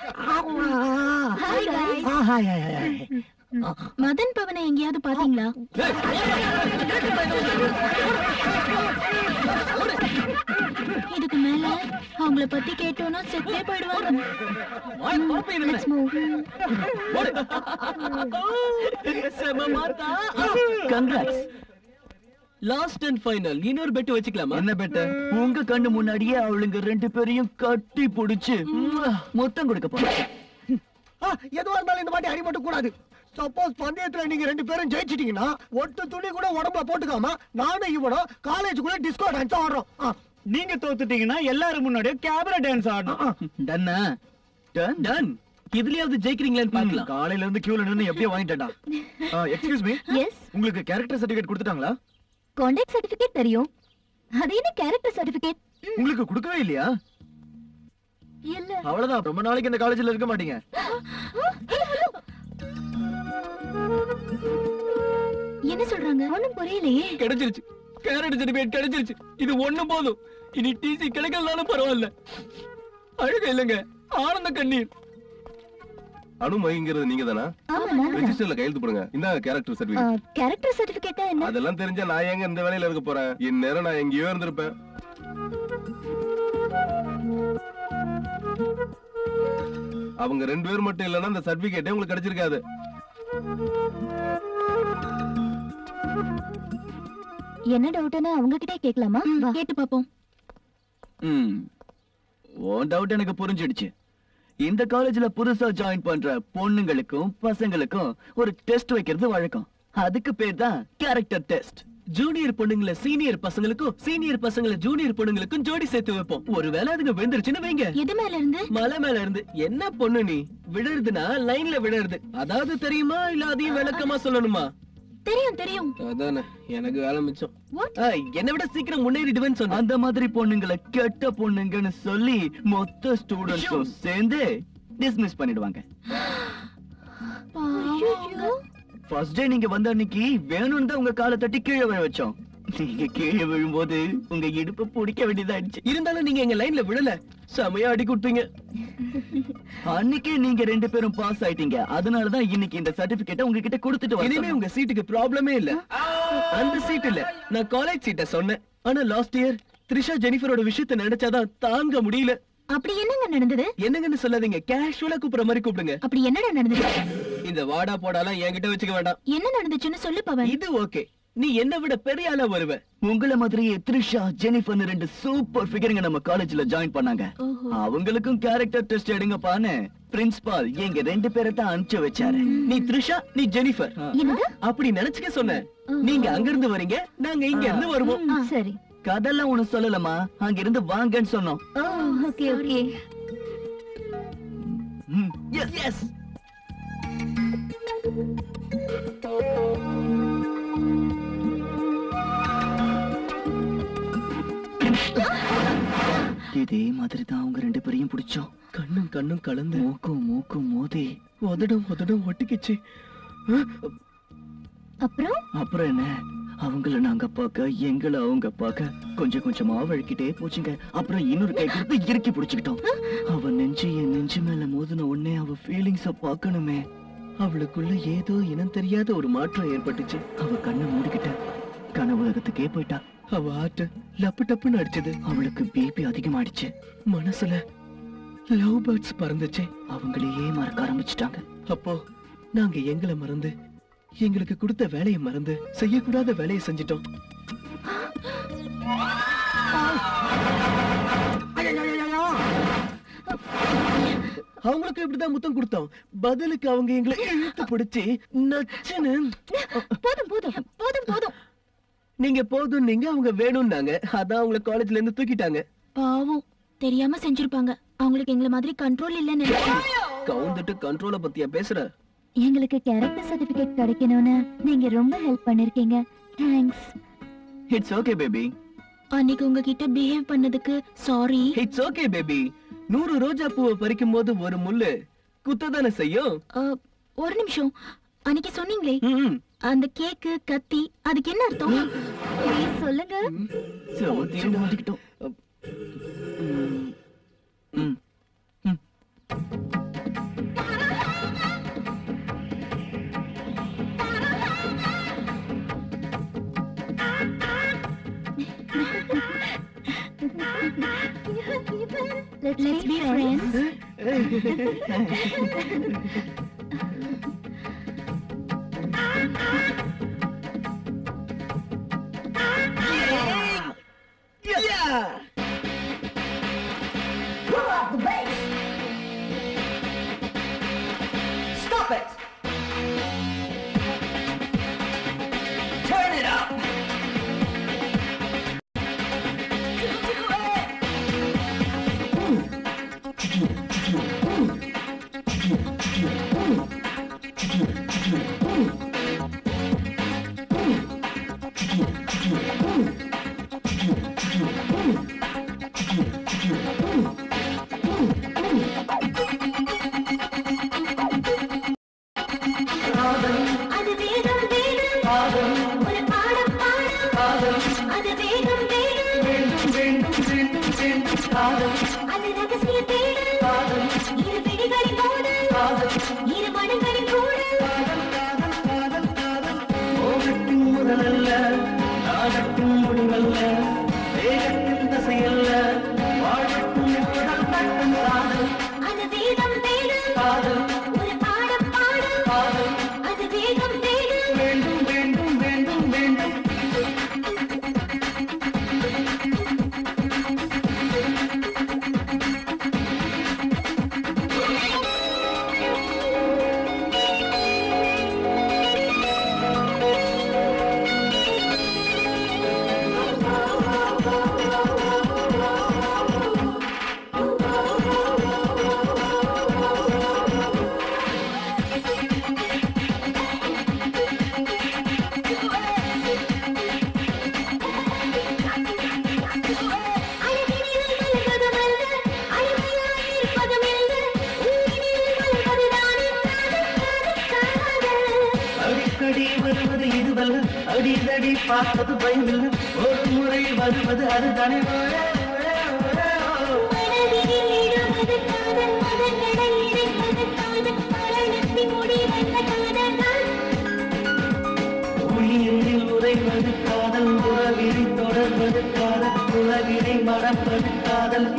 ஹாய் guys ஆ, hi, hi, hi, hi. Madan பவனை எங்கேயாவது பாத்தீங்களா இதுக்கு மேல அவங்கள பத்தி கேட்டோம்னா செத்தே போயிடுவாங்க Let's move. செம மாத்தா கங்க்ராட்ஸ் லாஸ்ட் அண்ட் ஃபைனல் இன்னொரு பெட் வச்சுக்கலாமா என்ன பெட்டு உங்க கண்ணு முன்னாடியே அவளுங்க ரெண்டு பேரையும் கட்டி புடிச்சு மொத்தம் கொடுக்க போறேன் ஆ, எதுவா இருந்தாலும் இந்த மாதிரி அடிபட்டு கூடாது சப்போஸ் பந்தயத்துல நீங்க ரெண்டு பேரும் ஜெயிச்சிட்டீங்கன்னா ஒட்டு துணி கூட உடம்புல போட்டுக்காம நானும் இவனும் காலேஜுக்குள்ள டிஸ்கோ டான்ஸ் ஆடுறோம் ஆ, நீங்க தோத்துட்டீங்கன்னா எல்லாரும் முன்னாடியும் கேபரா டான்ஸ் ஆடணும் டன்னா டன் டன் இதுலயாவது ஜெயிக்கிறீங்களான்னு பாக்கலாம் காலையில இருந்து கியூல நின்னு எப்படியோ வாங்கிட்டேன்டா எக்ஸ்கியூஸ் மீ எஸ் உங்களுக்கு கேரக்டர் சர்டிபிகேட் கொடுத்துட்டாங்களா கான்டாக்ட் சர்டிபிகேட் தெரியும் அது என்ன கேரக்டர் சர்டிபிகேட் உங்களுக்கு கொடுக்கவே இல்லையா இல்ல அவ்வளவுதான் ரொம்ப நாளைக்கு இந்த காலேஜ்ல இருக்க மாட்டீங்க என்ன சொல்றாங்க ஒண்ணும் புரியலையே கிடைச்சிருச்சு கேரட் சர்டிபிகேட் கிடைச்சிருச்சு இது ஒண்ணு போதும் இனி டிசி கிடைக்கலனாலும் பரவாயில்ல அழுக இல்லைங்க ஆனந்த கண்ணீர் அனுமதிங்கிறது நீங்க தானா ஆமா நான் ரெஜிஸ்டர்ல கையெழுத்து போடுங்க இந்த கேரக்டர் சர்டிபிகேட் கேரக்டர் சர்டிபிகேட்டா என்ன அதெல்லாம் தெரிஞ்சா நான் எங்க இந்த வேலையில இருக்க போறேன் இந்நேரம் நான் எங்கேயோ இருந்திருப்பேன் அவங்க ரெண்டு பேர் மட்டும் இல்லைன்னா அந்த சர்டிபிகேட்டே உங்களுக்கு கிடைச்சிருக்காது என்ன டவுட்னு அவங்க கிட்டே கேட்கலாமா வா. கேட்டு பாப்போம் ம் உன் டவுட் எனக்கு புரிஞ்சிடுச்சு இந்த காலேஜ்ல புதுசா ஜாயின் பண்ற பொண்ணுங்களுக்கும் பசங்களுக்கும் ஒரு டெஸ்ட் வைக்கிறது வழக்கம் அதுக்கு பேர் தான் கேரக்டர் டெஸ்ட் ஜூனியர் பொண்ணுங்கள சீனியர் பசங்களுக்கும் சீனியர் பசங்கள ஜூனியர் பொண்ணுங்களுக்கும் ஜோடி சேர்த்து வைப்போம் ஒருவேளை அதுங்க விழுந்துருச்சுன்னு வைங்க எது மேல இருந்து மலை மேல இருந்து என்ன பொண்ணு நீ விழுறதுன்னா லைன்ல விழுறது அதாவது தெரியுமா இல்ல அதையும் விளக்கமா சொல்லணுமா தெரியும் தெரியும் அதானே எனக்கு வேலை மிச்சம் What? ஆ, என்னை விட சீக்கிரம் முன்னேறிடுவேன்னு சொன்ன அந்த மாதிரி பொண்ணுங்களை கெட்ட பொண்ணுங்கன்னு சொல்லி மொத்த ஸ்டூடெண்ட்ஸும் சேர்ந்து டிஸ்மிஸ் பண்ணிடுவாங்க பாவம். ஃபர்ஸ்ட் டே நீங்க வந்த அன்னைக்கு வேணும்னு தான் உங்க காலை தட்டி கீழே விழ வச்சோம் நீங்க கீழே விழும்போது உங்க இடுப்பை பிடிக்க வேண்டியதாயிடுச்சு இருந்தாலும் நீங்க எங்க லைன்ல விழல செமையா அடி கொடுத்தீங்க அன்னைக்கே நீங்க ரெண்டு பேரும் பாஸ் ஆயிட்டீங்க அதனாலதான் இன்னைக்கு இந்த சர்டிபிகேட்டை உங்ககிட்ட கொடுத்துட்டு இனிமே வரேன் உங்க சீட்டுக்கு ப்ராப்ளமே இல்ல அந்த சீட் இல்ல நான் காலேஜ் சீட்டை சொன்னேன் ஆனா லாஸ்ட் இயர் த்ரிஷா ஜெனிஃபரோட விஷயத்த நினைச்சாதான் தாங்க முடியல அப்படி என்னங்க நடந்தது என்னங்கன்னு சொல்லாதீங்க கேஷுவலா கூப்பிடுற மாதிரி கூப்பிடுங்க அப்படி என்னடா நடந்தது இந்த வாடா போடாலாம் என்கிட்ட வச்சுக்க வேண்டாம் என்ன நடந்துச்சுன்னு சொல்லு பவன் இது ஓகே நீ என்ன விட பெரிய ஆளா வருவ உங்கள மாதிரியே த்ரிஷா ஜெனிஃபர் ரெண்டு சூப்பர் ஃபிகருங்க நம்ம காலேஜ்ல ஜாயின் பண்ணாங்க ஓஹோ. அவங்களுக்கும் கேரக்டர் டெஸ்ட் எடுங்கப்பான்னு பிரின்சிபால் எங்க ரெண்டு பேரை தான் அனுப்பிச்சு வச்சாரு நீ த்ரிஷா நீ ஜெனிஃபர் என்னது அப்படி நினைச்சுக்க சொன்ன நீங்க அங்க இருந்து வரீங்க நாங்க இங்க இருந்து வருவோம் ம், சரி கதெல்லாம் ஒண்ணு சொல்லலமா அங்க இருந்து வாங்கன்னு சொன்னோம் oh okay okay yes yes இதே மாதிரி தான் அவங்க ரெண்டு பேரையும் பிடிச்சோம் கண்ணும் கண்ணும் கலந்து மூக்கும் மூக்கும் மோதி உதடும் உதடும் ஒட்டிக்கிச்சு அப்புறம் அப்புறம் என்ன அவங்கள நாங்க பார்க்க எங்களை அவங்க பார்க்க கொஞ்சம் கொஞ்சமா வழுக்கிட்டே போச்சுங்க அப்புறம் இன்னொரு கை கொடுத்து இறுக்கி பிடிச்சுக்கிட்டோம் அவ நெஞ்சு என் நெஞ்சு மேல மோதின உடனே அவ ஃபீலிங்ஸ பார்க்கணுமே அவளுக்குள்ள ஏதோ இனம் தெரியாத ஒரு மாற்றம் ஏற்பட்டுச்சு அவ கண்ணை மூடிக்கிட்ட கனவு உலகத்துக்கே போயிட்டா அவ ஆட்டு லப்பு டப்புன்னு அடிச்சது அவளுக்கு பிபி அதிகமாயிடுச்சு மனசுல லவ் பேர்ட்ஸ் பறந்துச்சு அவங்களையே மறக்க ஆரம்பிச்சிட்டாங்க அப்போ நாங்க எங்களை மறந்து எங்களுக்கு கொடுத்த வேலையை மறந்து செய்யக்கூடாத வேலையை செஞ்சிட்டோம் அவங்களுக்கு இப்படிதான் முத்தம் கொடுத்தோம் பதிலுக்கு அவங்க எங்களை இழுத்து பிடிச்சு நச்சுன்னு போதும் போதும் போதும் போதும் நீங்க போதும் நீங்க அவங்க வேணும்னாங்க அதான் அவங்கள காலேஜ்ல இருந்து தூக்கிட்டாங்க பாவம் தெரியாம செஞ்சிருப்பாங்க அவங்களுக்கு எங்களை மாதிரி கண்ட்ரோல் இல்லைன்னு நினைக்கிறேன் கவுந்துட்டு கண்ட்ரோல பத்தியா பேசுற எங்களுக்கு கேரக்டர் சர்டிபிகேட் கிடைக்கணும்னு நீங்க ரொம்ப ஹெல்ப் பண்ணிருக்கீங்க தேங்க்ஸ் இட்ஸ் ஓகே பேபி அன்னைக்கு உங்ககிட்ட பிஹேவ் பண்ணதுக்கு சாரி இட்ஸ் ஓகே பேபி நூறு ரோஜா பூவை பறிக்கும் போது ஒரு முள்ளு குத்ததானே செய்யும் ஒரு நிமிஷம் அன்னைக்கு சொன்னீங்களே ம், அந்த கேக்கு கத்தி அதுக்கு என்ன அர்த்தம் ப்ளீஸ் சொல்லுங்க சோத்தியம் மாட்டிக்கிட்டோம் ம். ம். Let's be friends. அது வேகம் வேகம் ஒரு பாடம் பாடம் அது வேகம் வேகம் அது ரகசிய தேடல் பார்த்தது பயமில்லை ஒரு முறை வருவது அதுதானே ஓயே, ஓயே, ஓயே, ஓ. மனதினில் இடுவது காதல் மதங்களை இணைப்பது காதல் மரணத்தின் முடிவென்ன காதல்தான் உயிரில் உறைவது காதல் உறவினை தொடர்வது காதல் உலகினை மறப்பது காதல்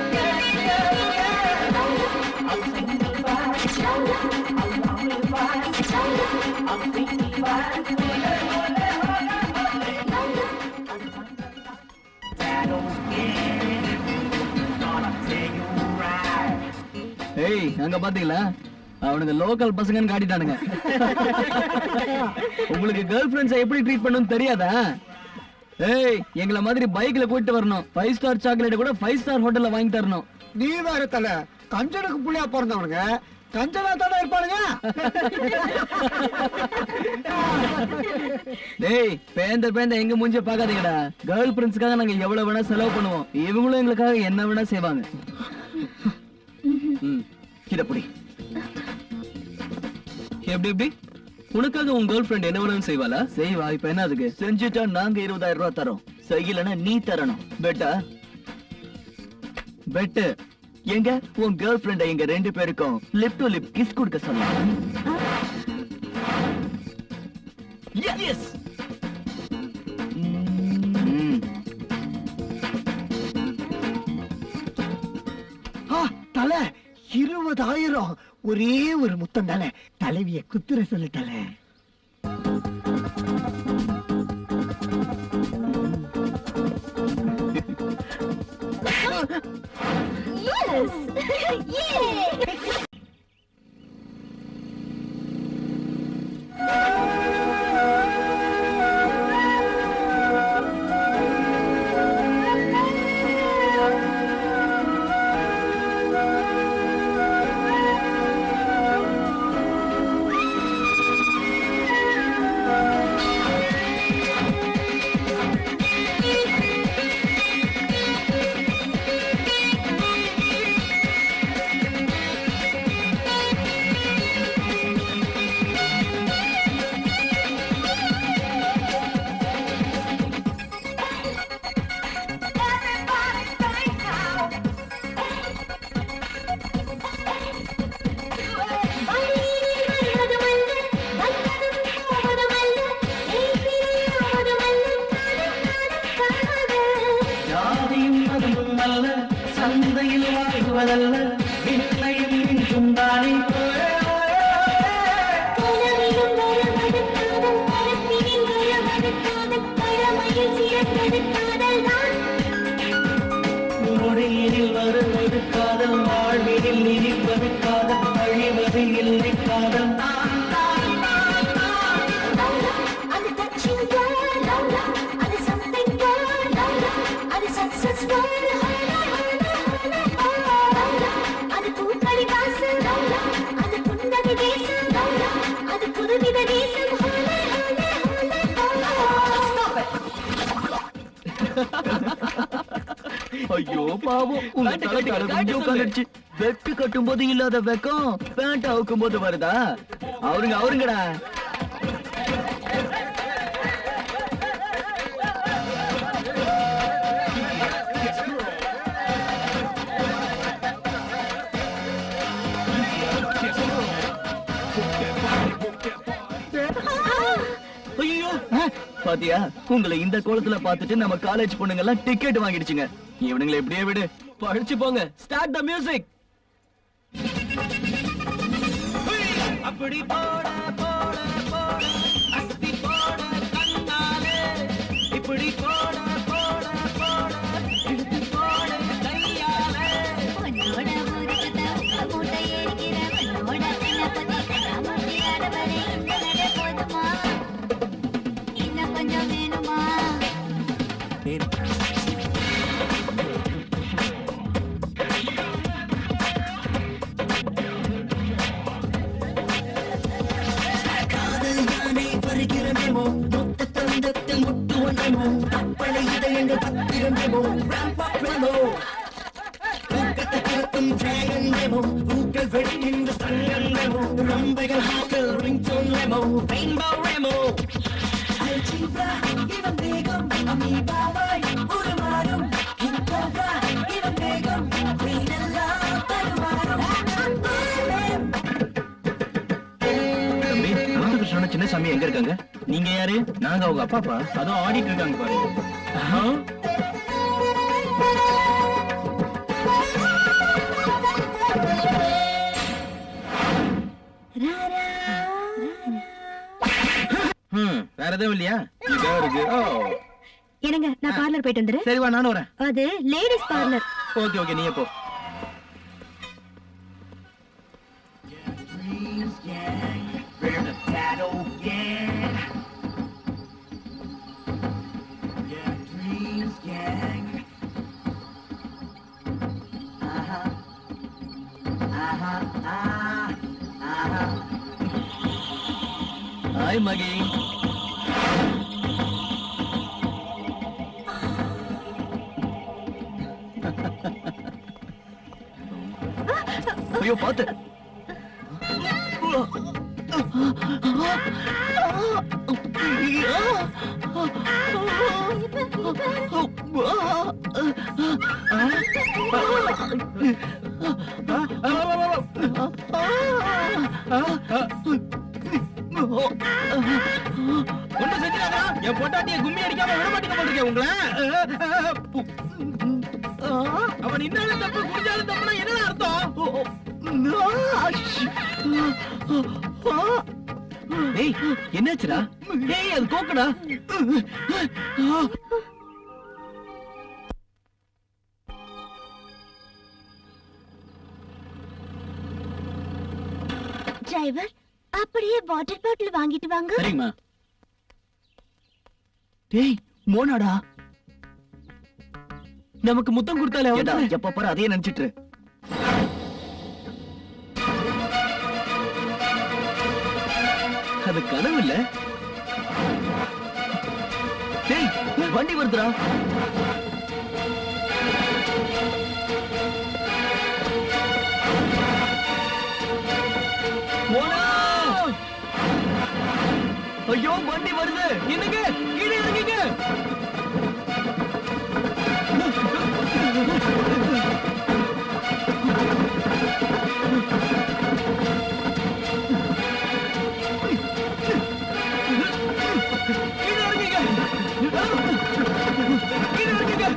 ஏய் அங்க பாத்தீங்களா அவனுங்க லோக்கல் பசங்கன்னு காட்டிட்டானுங்க உங்களுக்கு கேர்ள் ஃபிரெண்ட்ஸ் எப்படி ட்ரீட் பண்ணணும்னு தெரியாதா ஏய் எங்கள மாதிரி பைக்ல கூட்டிட்டு வரணும் ஃபைவ் ஸ்டார் சாக்லேட் கூட ஃபைவ் ஸ்டார் ஹோட்டல்ல வாங்கி தரணும் நீ வேற தல கஞ்சனுக்கு புள்ளையா பிறந்தவனுங்க கஞ்சனா தானே இருப்பானுங்க டேய் பேந்த பேந்த எங்க மூஞ்சிய பாக்காதீங்கடா கேர்ள் ஃபிரெண்ட்ஸ்க்காக நாங்க எவ்வளவு வேணா செலவு பண்ணுவோம் இவங்களும் எங்களுக்காக என்ன வேணா செய்வாங்க ம், இத புடி எப்படி எப்படி உனக்காக உன் கேர்ள் ஃப்ரெண்ட் என்ன வேணாலும் செய்வாளா செய்வா இப்ப என்ன அதுக்கு செஞ்சுட்டா நாங்க இருபதாயிரம் ரூபாய் தரோம் செய்யலன்னா நீ தரணும் பெட்டா பெட்டு எங்க உன் கேர்ள் ஃப்ரெண்ட எங்க ரெண்டு பேருக்கும் லிப் டு லிப் கிஸ் கொடுக்க சொல்லலாம் எஸ் ஆ, தல இருபதாயிரம் ஒரே ஒரு முத்தம் தானே தலைவிய குத்துற சொல்லு தல Yes! Yay! ஜாதியும் மதமும் அல்ல சந்தையில் வாழ்வதல்ல விண்ணையும் இன்றும் தானே ஓயே, ஓயே, ஓயே. மொழியினில் வருவது காதல் வாழ்வினில் இனிப்பது காதல் அழிவது இல்லை காதல் தான் தான் தான் தான் அது புதுவித தேசம் ஹோலே ஹோலே ஹோலே ஹோலே ஐயோ பாவம் உங்க தலைக்கு அழகு இங்கே உட்காந்துருச்சு வெட்டு கட்டும் போது இல்லாத வெக்கம் பேண்ட் அவுக்கும் போது வருதா அவருங்க அவருங்கடா ஐயோ பாத்தியா உங்களை இந்த கோலத்துல பார்த்துட்டு நம்ம காலேஜ் பொண்ணுங்க எல்லாம் டிக்கெட் வாங்கிடுச்சுங்க இவனுங்களை எப்படியே விடு படிச்சு போங்க ஸ்டார்ட் த மியூசிக் அப்படி போட போட போட அஸ்தி போட கண்ணாலே இப்படி போட போட போட இழுத்து போட கையாலே உன்னோட ஊருக்கு தான் மூட்டை ஏறிக்கிற உன்னோட சின்னப்பதி கண்ணாமூச்சி ஆடவரே இந்த நட போதுமா இன்னும் கொஞ்சம் வேணுமா காதல் யானை வருகிறமேமோ மொத்த தந்தத்தில் முட்டுவனேமோ அப்பளை இதயங்கள் பத்திரமேமோ ராம்போ தூக்கத்தை திறத்தும் டிராகன் மேமோ பூக்கள் வெடிக்கின்ற சங்கன் மேமோ ரம்பைகள் ஹாக்கல் ரிங் டோன் மேமோ ரெயின்போ ரேமோ அல்ஜிப்ரா எங்க இருக்காங்க நீங்க யாரு நாங்க அவங்க அப்பாப்பா அதோ ஆடிட்டு இருக்காங்க பாருங்க ஆஹா. ஹம், வேற எதுவும் இல்லையா இதான் இருக்கு ஓ என்னங்க நான் பார்லர் போயிட்டு வந்துடுறேன் சரி வா நானும் வரேன் அது லேடிஸ் பார்லர் ஓகே ஓகே நீ போ ஹாய் மகி ஐயோ பாத்து ஒண்ணும் செஞ்சிடாதா என் பொட்டாட்டிய கும்மி அடிக்காம விட மாட்டேங்க போட்டிருக்கேன் உங்களை அவன் நின்னாலும் தப்பு குடிஞ்சாலும் தப்புனா என்ன அர்த்தம் ஏய் என்னாச்சுடா ஏய் அது கோக்குடா டிரைவர் அப்படியே வாட்டர் பாட்டில் வாங்கிட்டு வாங்க சரிங்கம்மா டேய் மோனாடா நமக்கு முத்தம் கொடுத்தாலே அவன் எப்ப பாரு அதையே நினைச்சிட்டு இரு. அது கனவு இல்ல டேய் வண்டி வருதுடா மோனா! ஐயோ வண்டி வருது என்னங்க கீழே இறங்குங்க கீழே இறங்குங்க கீழே இறங்குங்க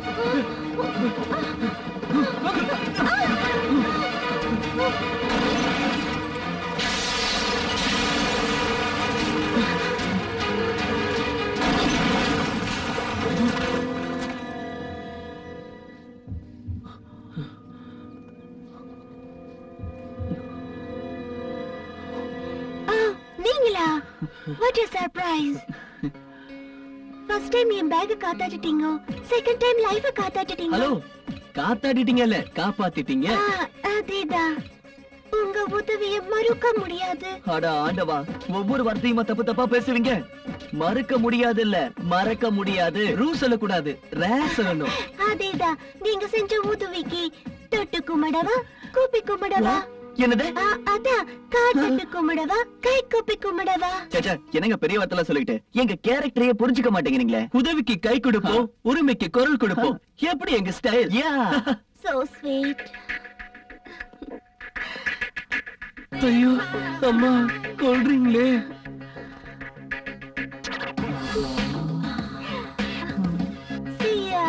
நீங்களா what is surprise first time என் பேக் காத்தாட்டிட்டீங்க செகண்ட் டைம் லைஃப காத்தாட்டிட்டீங்க ஹலோ காத்தாடிட்டீங்கல்ல காப்பாத்திட்டீங்க ஆ, அதேதான் உங்க உதவிய மறுக்க முடியாது அட ஆண்டவா ஒவ்வொரு வார்த்தையுமா தப்பு தப்பா பேசுவீங்க மறுக்க முடியாது இல்ல மறக்க முடியாது ரூ சொல்லக்கூடாது ரே சொல்லணும் அதேதான் நீங்க செஞ்ச உதவிக்கு தொட்டு கும்பிடவா கூப்பி கும்பிடவா என்னது ஆ, அதான் கால் தொட்டு கும்பிடவா கை கூப்பி கும்பிடவா சேச்சா என்னங்க பெரிய வார்த்தை சொல்லிட்டு எங்க கேரக்டரையே புரிஞ்சுக்க மாட்டேங்கிறீங்களே உதவிக்கு கை கொடுப்போம் உரிமைக்கு குரல் கொடுப்போம் எப்படி எங்க ஸ்டைல் யா சோ ஸ்வீட் ஐயோ அம்மா கொல்றீங்களே சியா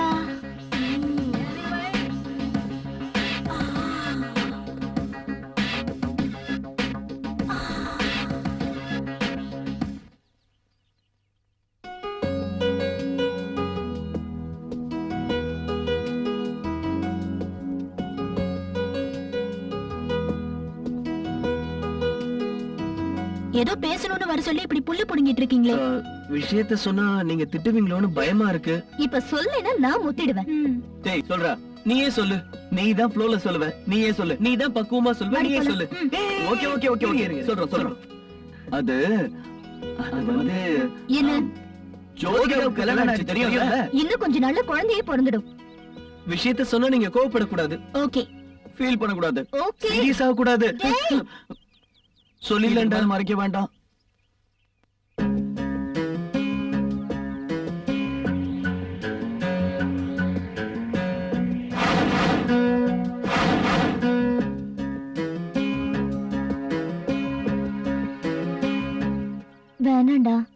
ஏதோ பேசணும்னு வர சொல்லி இப்படி புல்லு புடுங்கிட்டு இருக்கீங்களே விஷயத்த சொன்னா நீங்க திட்டுவீங்களோன்னு பயமா இருக்கு இப்ப சொல்லேன்னா நான் முத்திடுவேன் டேய் சொல்றா நீயே சொல்லு நீ தான் ஃப்ளோல சொல்லுவ நீயே சொல்லு நீ தான் பக்குவமா சொல்லுவ நீயே சொல்லு ஓகே ஓகே ஓகே ஓகே சொல்றோம் சொல்றோம் அது அது வந்து என்ன ஜோதிகாவுக்கு கல்யாணம் ஆச்சு தெரியும்ல இன்னும் கொஞ்ச நாள்ல குழந்தையே பிறந்துடும் விஷயத்த சொன்னா நீங்க கோவப்படக்கூடாது ஓகே ஃபீல் பண்ணக்கூடாது ஓகே சீரியஸ் ஆக கூடாது சொல்லிலண்டா மறைக்க வேண்டாம் வேணாண்டா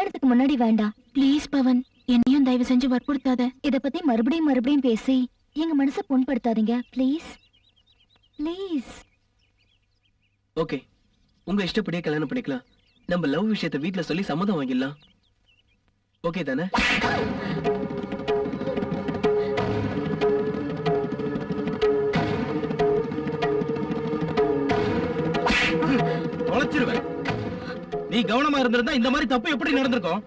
கல்யாணத்துக்கு முன்னாடி வேண்டாம் ப்ளீஸ் பவன் என்னையும் தயவு செஞ்சு வற்புறுத்தாத இத பத்தி மறுபடியும் மறுபடியும் பேசி எங்க மனசை புண்படுத்தாதீங்க ப்ளீஸ் ப்ளீஸ் ஓகே உங்க இஷ்டப்படியே கல்யாணம் பண்ணிக்கலாம் நம்ம லவ் விஷயத்தை வீட்ல சொல்லி சம்மதம் வாங்கிடலாம் ஓகே தானே தொலைச்சிருவேன் நீ கவனமா இருந்திருந்தா இந்த மாதிரி தப்பு எப்படி நடந்திருக்கும்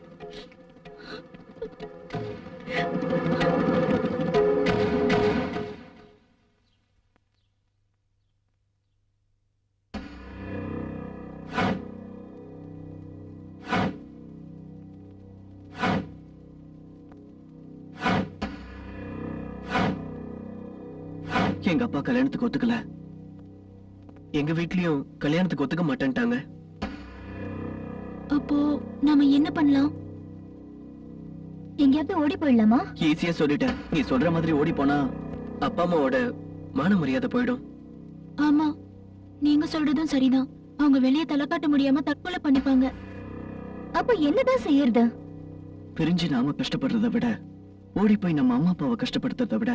எங்க அப்பா கல்யாணத்துக்கு ஒத்துக்கல எங்க வீட்லயும் கல்யாணத்துக்கு ஒத்துக்க மாட்டேன்ட்டாங்க அப்போ நாம என்ன பண்ணலாம் எங்கேயாவது ஓடி போயிடலாமா ஈஸியா சொல்லிட்டேன் நீ சொல்ற மாதிரி ஓடி போனா அப்பா அம்மாவோட மான மரியாதை போயிடும் ஆமா நீங்க சொல்றதும் சரிதான் அவங்க வெளியே தலை காட்ட முடியாம தற்கொலை பண்ணிப்பாங்க அப்ப என்னதான் செய்யறது பிரிஞ்சு நாம கஷ்டப்படுறதை விட ஓடி போய் நம்ம அம்மா அப்பாவை கஷ்டப்படுத்துறதை விட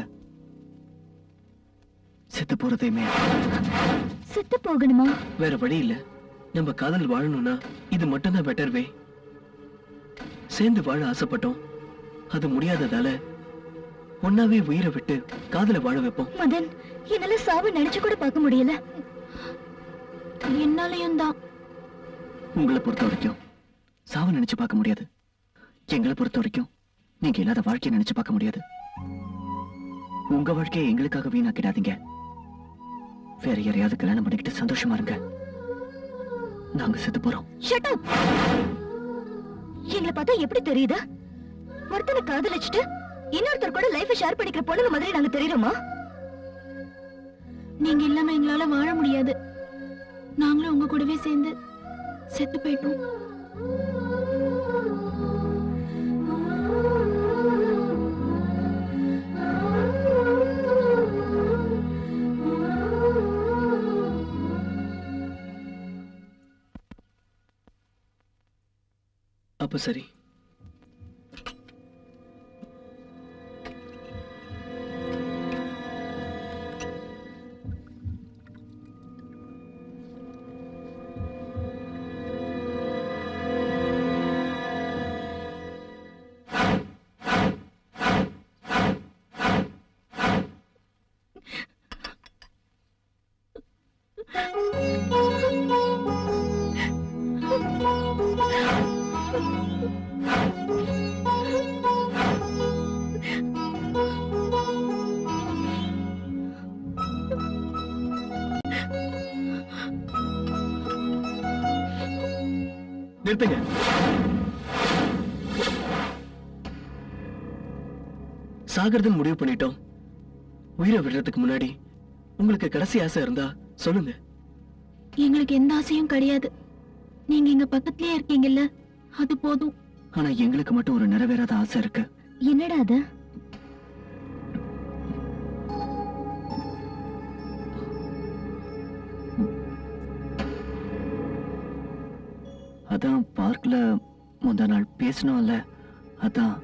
செத்து போறதையுமே செத்து போகணுமா வேற வழி இல்ல நம்ம காதல் வாழணும்னா இது மட்டும்தான் பெட்டர் வே சேர்ந்து வாழ ஆசைப்பட்டோம் அது முடியாததால ஒன்னாவே உயிரை விட்டு காதல வாழ வைப்போம் மதன் என்னால சாவு நினைச்சு கூட பார்க்க முடியல என்னாலயும் தான் உங்களை பொறுத்த வரைக்கும் சாவை நினைச்சு பார்க்க முடியாது எங்களை பொறுத்த வரைக்கும் நீங்க இல்லாத வாழ்க்கையை நினைச்சு பார்க்க முடியாது உங்க வாழ்க்கையை எங்களுக்காக வீணாக்கிடாதீங்க வேற யாரையாவது கல்யாணம் பண்ணிக்கிட்டு சந்தோஷமா இருங்க நாங்க செத்து போறோம் ஷட் அப் எங்களை பார்த்தா எப்படி தெரியுது ஒருத்தனை காதலிச்சுட்டு இன்னொருத்தர் கூட லைஃப் ஷேர் பண்ணிக்கிற பொண்ணுங்க மாதிரி நாங்க தெரியுறோமா நீங்க இல்லாம எங்களால வாழ முடியாது நாங்களும் உங்க கூடவே சேர்ந்து செத்து போயிட்டோம் அப்ப சரி நிறுத்துங்க சாகிறதுன்னு முடிவு பண்ணிட்டோம் உயிரை விடுறதுக்கு முன்னாடி உங்களுக்கு கடைசி ஆசை இருந்தா சொல்லுங்க எங்களுக்கு எந்த ஆசையும் கிடையாது நீங்க எங்க பக்கத்துலயே இருக்கீங்கல்ல அது போதும் ஆனா எங்களுக்கு மட்டும் ஒரு நிறைவேறாத ஆசை இருக்கு என்னடா அது அதான் பார்க்ல முந்தா நாள் பேசணும்ல அதான்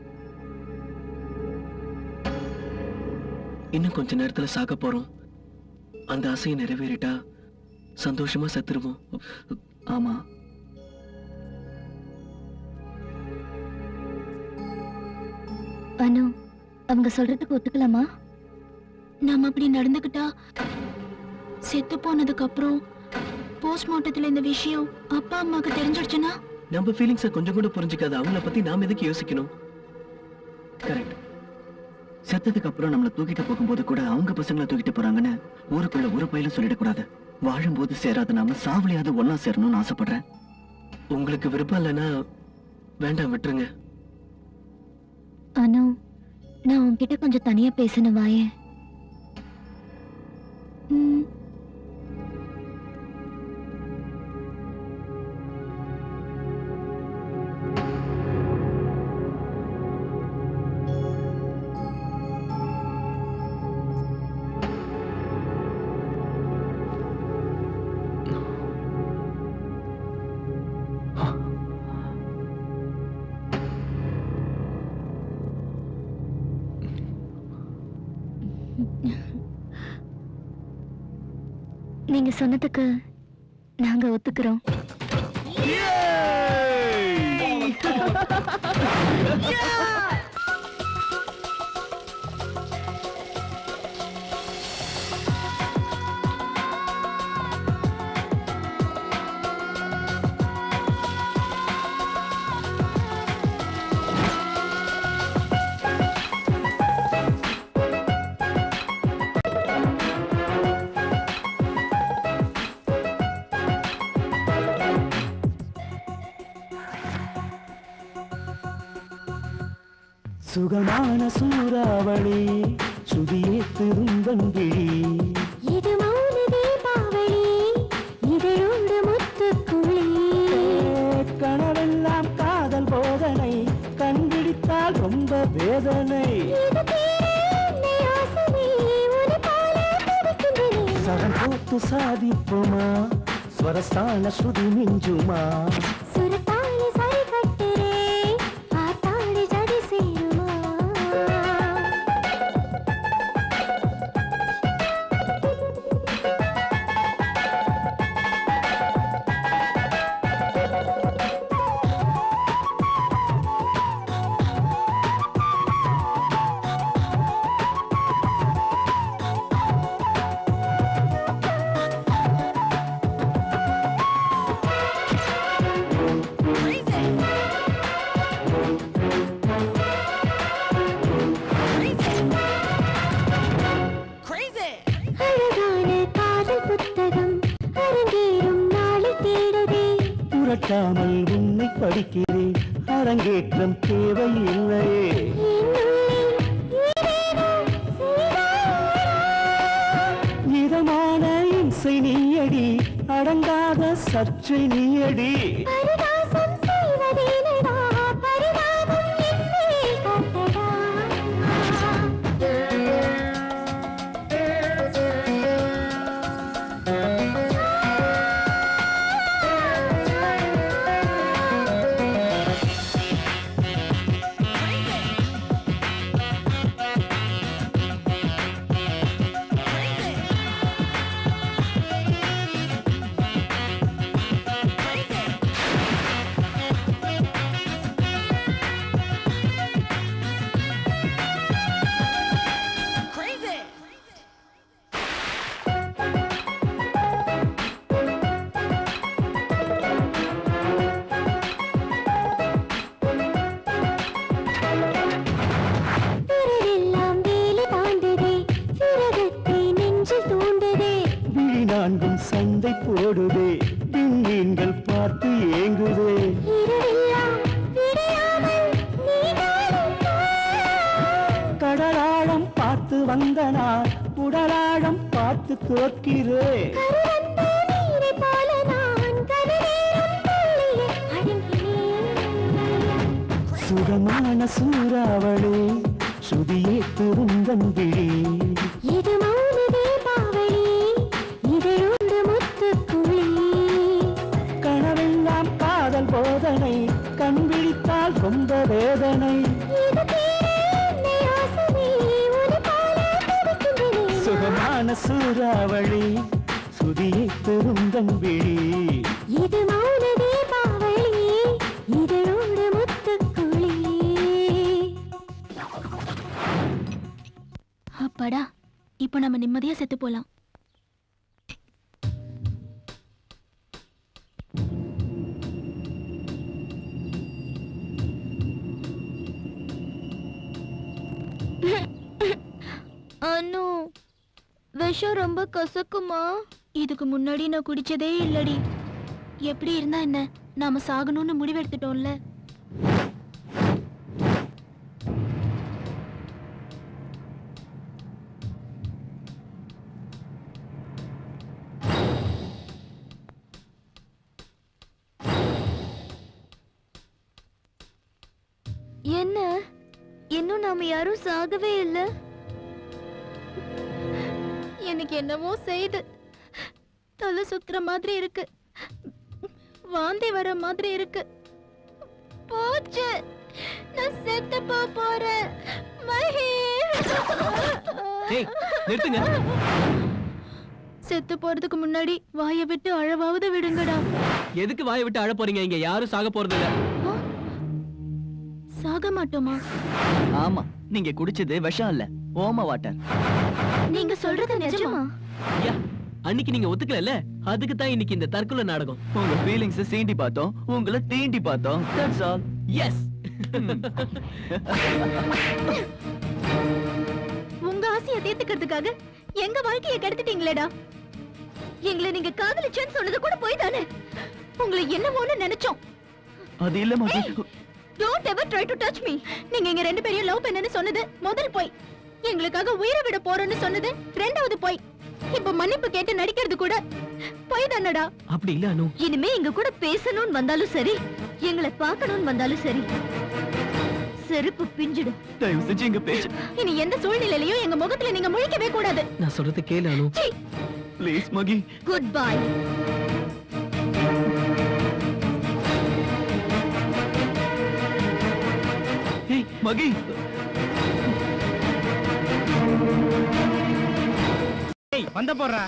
இன்னும் கொஞ்ச நேரத்துல சாக போறோம் அந்த ஆசையை நிறைவேறிட்டா சந்தோஷமா செத்துருவோம் ஆமா அனு அவங்க சொல்றதுக்கு ஒத்துக்கலாமா நாம அப்படி நடந்துக்கிட்டா செத்து போனதுக்கு அப்புறம் போஸ்ட்மார்ட்டத்துல இந்த விஷயம் அப்பா அம்மாக்கு தெரிஞ்சிடுச்சுன்னா நம்ம ஃபீலிங்ஸை கொஞ்சம் கூட புரிஞ்சுக்காத அவங்கள பத்தி நாம எதுக்கு யோசிக்கணும் கரெக்ட் செத்ததுக்கு அப்புறம் நம்மள தூக்கிட்டு போகும்போது கூட அவங்க பசங்கள தூக்கிட்டு போறாங்கன்னு ஊருக்குள்ள ஒரு பையில சொல்லிடக்கூடாது வாழும்போது சேராத நாம சாவலியாவது ஒன்னா சேரணும்னு ஆசைப்படுறேன் உங்களுக்கு விருப்பம் இல்லைன்னா வேண்டாம் விட்டுருங்க அனு நான் உன்கிட்ட கொஞ்சம் தனியா பேசணும் வாயே ம், நீங்க சொன்னதுக்கு நாங்க ஒத்துக்கிறோம் சுகமான சூறாவளி சுதியே திரும்பங்கிழி இது மௌன தீபாவளி இதழோடு முத்துக்குழி கனவெல்லாம் காதல் போதனை கண்பிடித்தால் ரொம்ப வேதனை இது தீர என்னை ஆசையே ஒரு போல துடிக்கின்றனே சரம் போட்டு சாதிப்போமா ஸ்வரஸ்தான ஸ்ருதி மிஞ்சுமா சுரத்தாளி சரி கட்டுரே பார்த்தாளி ஜதி சேருமா அழகான காதல் புத்தகம் அரங்கேறும் நாளை தேடுதே புரட்டாமல் உன்னை படிக்கிறேன் அரங்கேற்றம் தேவையில்லையே இதமான இசை நீயடி அடங்காத சர்ச்சை நீயடி பரிதாசம் செய்வதேனடா பரிதாபம் என்னே காட்டடா பிறரெல்லாம் வேலை தாண்டுதே விரதத்தை நெஞ்சில் தூண்டுதே விழி நான்கும் சண்டை போடுதே விண்மீன்கள் பார்த்து ஏங்குதே இரவெல்லாம் விடியாமல் நீ நாளும் கடலாழம் பார்த்து வந்த நான் உடலாழம் பார்த்து தோற்கிறேன் கருவந்த நீரை போல நான் கருநேரம் துள்ளியே அடங்கினேன் சுகமான சூறாவளி சுதியே திருந்தங்கிழி இது மௌன தீபாவளி இதழோடு முத்துக்குழி கனவெல்லாம் காதல் போதனை கண் விழித்தால் ரொம்ப வேதனை இது தீர என்னை ஆசையே ஒரு போல துடிக்கின்றனே சுகமான சூறாவளி சுதியை திருந்தங்கிழி இது மௌன தீபாவளி இதழோடு முத்துக்குழி அப்பாடா இப்போ நம்ம நிம்மதியா செத்து போலாம் அனு விஷம் ரொம்ப கசக்குமா இதுக்கு முன்னாடி நான் குடிச்சதே இல்லடி எப்படி இருந்தா என்ன நாம சாகணும்னு முடிவெடுத்துட்டோம்ல என்ன இன்னும் நாம யாரும் சாகவே இல்ல எனக்கு என்னமோ செய்து தலை சுத்துற மாதிரி இருக்கு வாந்தி வர மாதிரி இருக்கு போச்சு நான் செத்து போக போறேன் மகி ஏய் நிறுத்துங்க செத்து போறதுக்கு முன்னாடி வாயை விட்டு அழவாவது விடுங்கடா எதுக்கு வாயை விட்டு அழ போறீங்க இங்க யாரும் சாக போறது இல்ல சாக மாட்டோமா ஆமா நீங்க குடிச்சது விஷம் இல்ல ஓம வாட்டர் நீங்க சொல்றது நிஜமா ஐயா அன்னைக்கு நீங்க ஒத்துக்கல அதுக்கு தான் இன்னைக்கு இந்த தற்கொலை நாடகம் உங்க ஃபீலிங்ஸ் சீண்டி பார்த்தோம் உங்களை தீண்டி பார்த்தோம் தட்ஸ் ஆல் எஸ் உங்க ஆசையை தீர்த்துக்கிறதுக்காக எங்க வாழ்க்கையை கெடுத்துட்டீங்களேடா எங்களை நீங்க காதலிச்சேன்னு சொன்னது கூட போய் தானே உங்களை என்னவோன்னு நினைச்சோம் அது இல்ல Mahi don't ever try to touch me நீங்க எங்க ரெண்டு பேரையும் லவ் பண்ணேன்னு சொன்னது முதல் போய் எங்களுக்காக உயிரை விட போறேன்னு சொன்னது ரெண்டாவது போய் இப்ப மன்னிப்பு கேட்டு நடிக்கிறது கூட போய் தானடா அப்படி இல்ல அனு இனிமே எங்க கூட பேசணும்னு வந்தாலும் சரி எங்களை பார்க்கணும்னு வந்தாலும் சரி செருப்பு பிஞ்சிடும் தயவு செஞ்சு இங்க பேசு இனி எந்த சூழ்நிலையிலயும் எங்க முகத்துல நீங்க முழிக்கவே கூடாது நான் சொல்றது கேளு Anu please Mahi good bye ஏய் மகி ஏய் வந்த போடுறா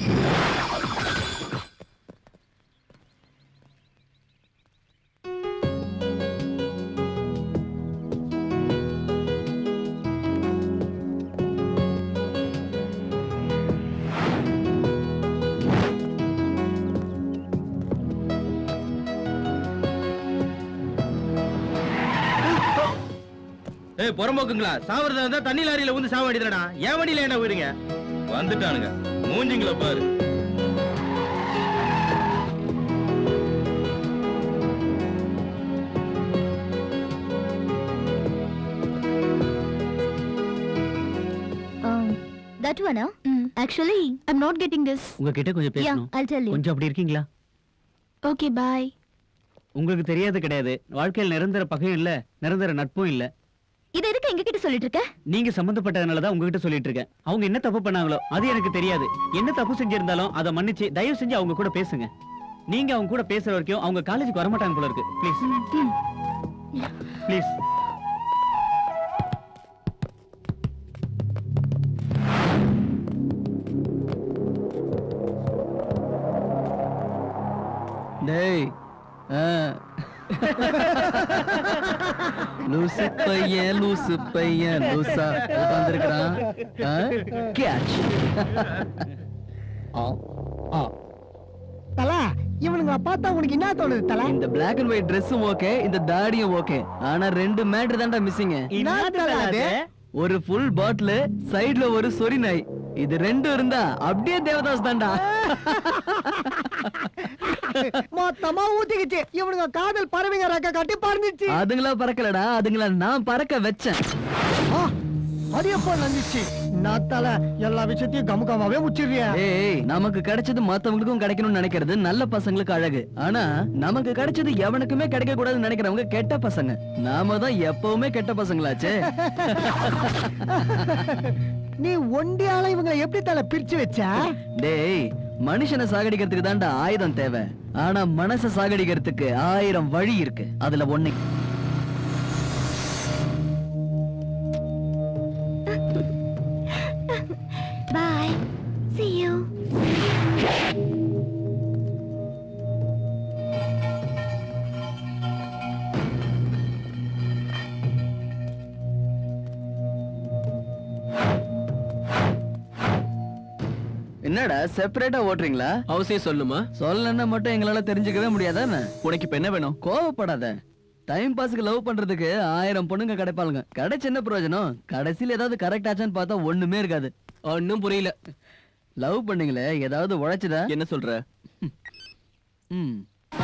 ஏய் புறம்போக்குங்களா சாவறதா இருந்தா தண்ணி லாரியில வந்து சாவ வேண்டியதுடா என் வண்டியில என்ன போயிருங்க வந்துட்டானுங்க மூஞ்சிங்கள பாரு that one actually I am not getting this உங்ககிட்ட கொஞ்சம் யா பேசணும் ஐல் டெல் யூ கொஞ்சம் அப்படி இருக்கீங்களா ஓகே பை உங்களுக்கு தெரியாது கிடையாது வாழ்க்கையில் நிரந்தர பகையும் இல்ல நிரந்தர நட்பும் இல்ல இது எதுக்கு எங்க கிட்ட சொல்லிட்டு இருக்க நீங்க சம்பந்தப்பட்டதுனால தான் உங்ககிட்ட சொல்லிட்டு இருக்கேன் அவங்க என்ன தப்பு பண்ணாங்களோ அது எனக்கு தெரியாது என்ன தப்பு செஞ்சிருந்தாலும் அதை மன்னிச்சு தயவு செஞ்சு அவங்க கூட பேசுங்க நீங்க அவங்க கூட பேசுற வரைக்கும் அவங்க காலேஜுக்கு வரமாட்டாங்க போல இருக்கு ப்ளீஸ் ப்ளீஸ் டேய் ஆ. லூசு பையன் லூசு பையன் லூசா உட்காந்துருக்கிறான் கேட்ச் தல இவனுங்க பார்த்தா உனக்கு என்ன தோணுது தல இந்த Black அண்ட் ஒயிட் ட்ரெஸ்ஸும் ஓகே இந்த தாடியும் ஓகே ஆனா ரெண்டு மேட்ரு தான்டா மிஸ்ஸிங் என்ன தல அது ஒரு ஃபுல் பாட்டில் சைடுல ஒரு சொரி நாய் இது ரெண்டும் இருந்தா அப்படியே தேவதாஸ் தான்டா மொத்தமா ஊத்திக்கிச்சு இவனுங்க காதல் பறவைங்க ரெக்க கட்டி பறந்துச்சு அதுங்களா பறக்கலடா அதுங்களா நான் பறக்க வச்சேன் ஆ, அது எப்போ நடந்துச்சு நான் தல எல்லா விஷயத்தையும் கமுகமாவே முச்சிடுறியா ஏய் நமக்கு கிடைச்சது மத்தவங்களுக்கும் கிடைக்கணும்னு நினைக்கிறது நல்ல பசங்களுக்கு அழகு ஆனா நமக்கு கிடைச்சது எவனுக்குமே கிடைக்க கூடாதுன்னு நினைக்கிறவங்க கெட்ட பசங்க நாம தான் எப்பவுமே கெட்ட பசங்களாச்சே நீ ஒண்டியால இவங்க எப்படி தல பிரிச்சு வச்ச டேய் மனுஷனை சாகடிக்கிறதுக்கு தான்டா ஆயுதம் தேவை ஆனா மனச சாகடிக்கிறதுக்கு ஆயிரம் வழி இருக்கு அதுல ஒண்ணு Bye. See you. என்னடா செப்பரேட்டா ஓட்டுறீங்களா அவசியம் சொல்லுமா சொல்லணும்னா மட்டும் எங்களால தெரிஞ்சுக்கவே முடியாதானே உனக்கு இப்ப என்ன வேணும் கோவப்படாத டைம் பாஸ்க்கு லவ் பண்றதுக்கு ஆயிரம் பொண்ணுங்க கிடைப்பாளுங்க கிடைச்ச என்ன பிரயோஜனம் கடைசியில ஏதாவது கரெக்ட் ஆச்சான்னு பார்த்தா ஒண்ணுமே இருக்காது ஒன்னும் புரியல லவ் பண்ணீங்களே ஏதாவது உழைச்சுதா என்ன சொல்ற ம்.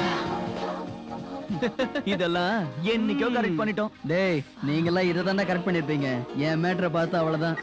இதெல்லாம் என்னைக்கோ கரெக்ட் பண்ணிட்டோம் டேய் நீங்கெல்லாம் இதை தானே கரெக்ட் பண்ணிருப்பீங்க என் மேட்டரை பார்த்தா அவ்வளவுதான்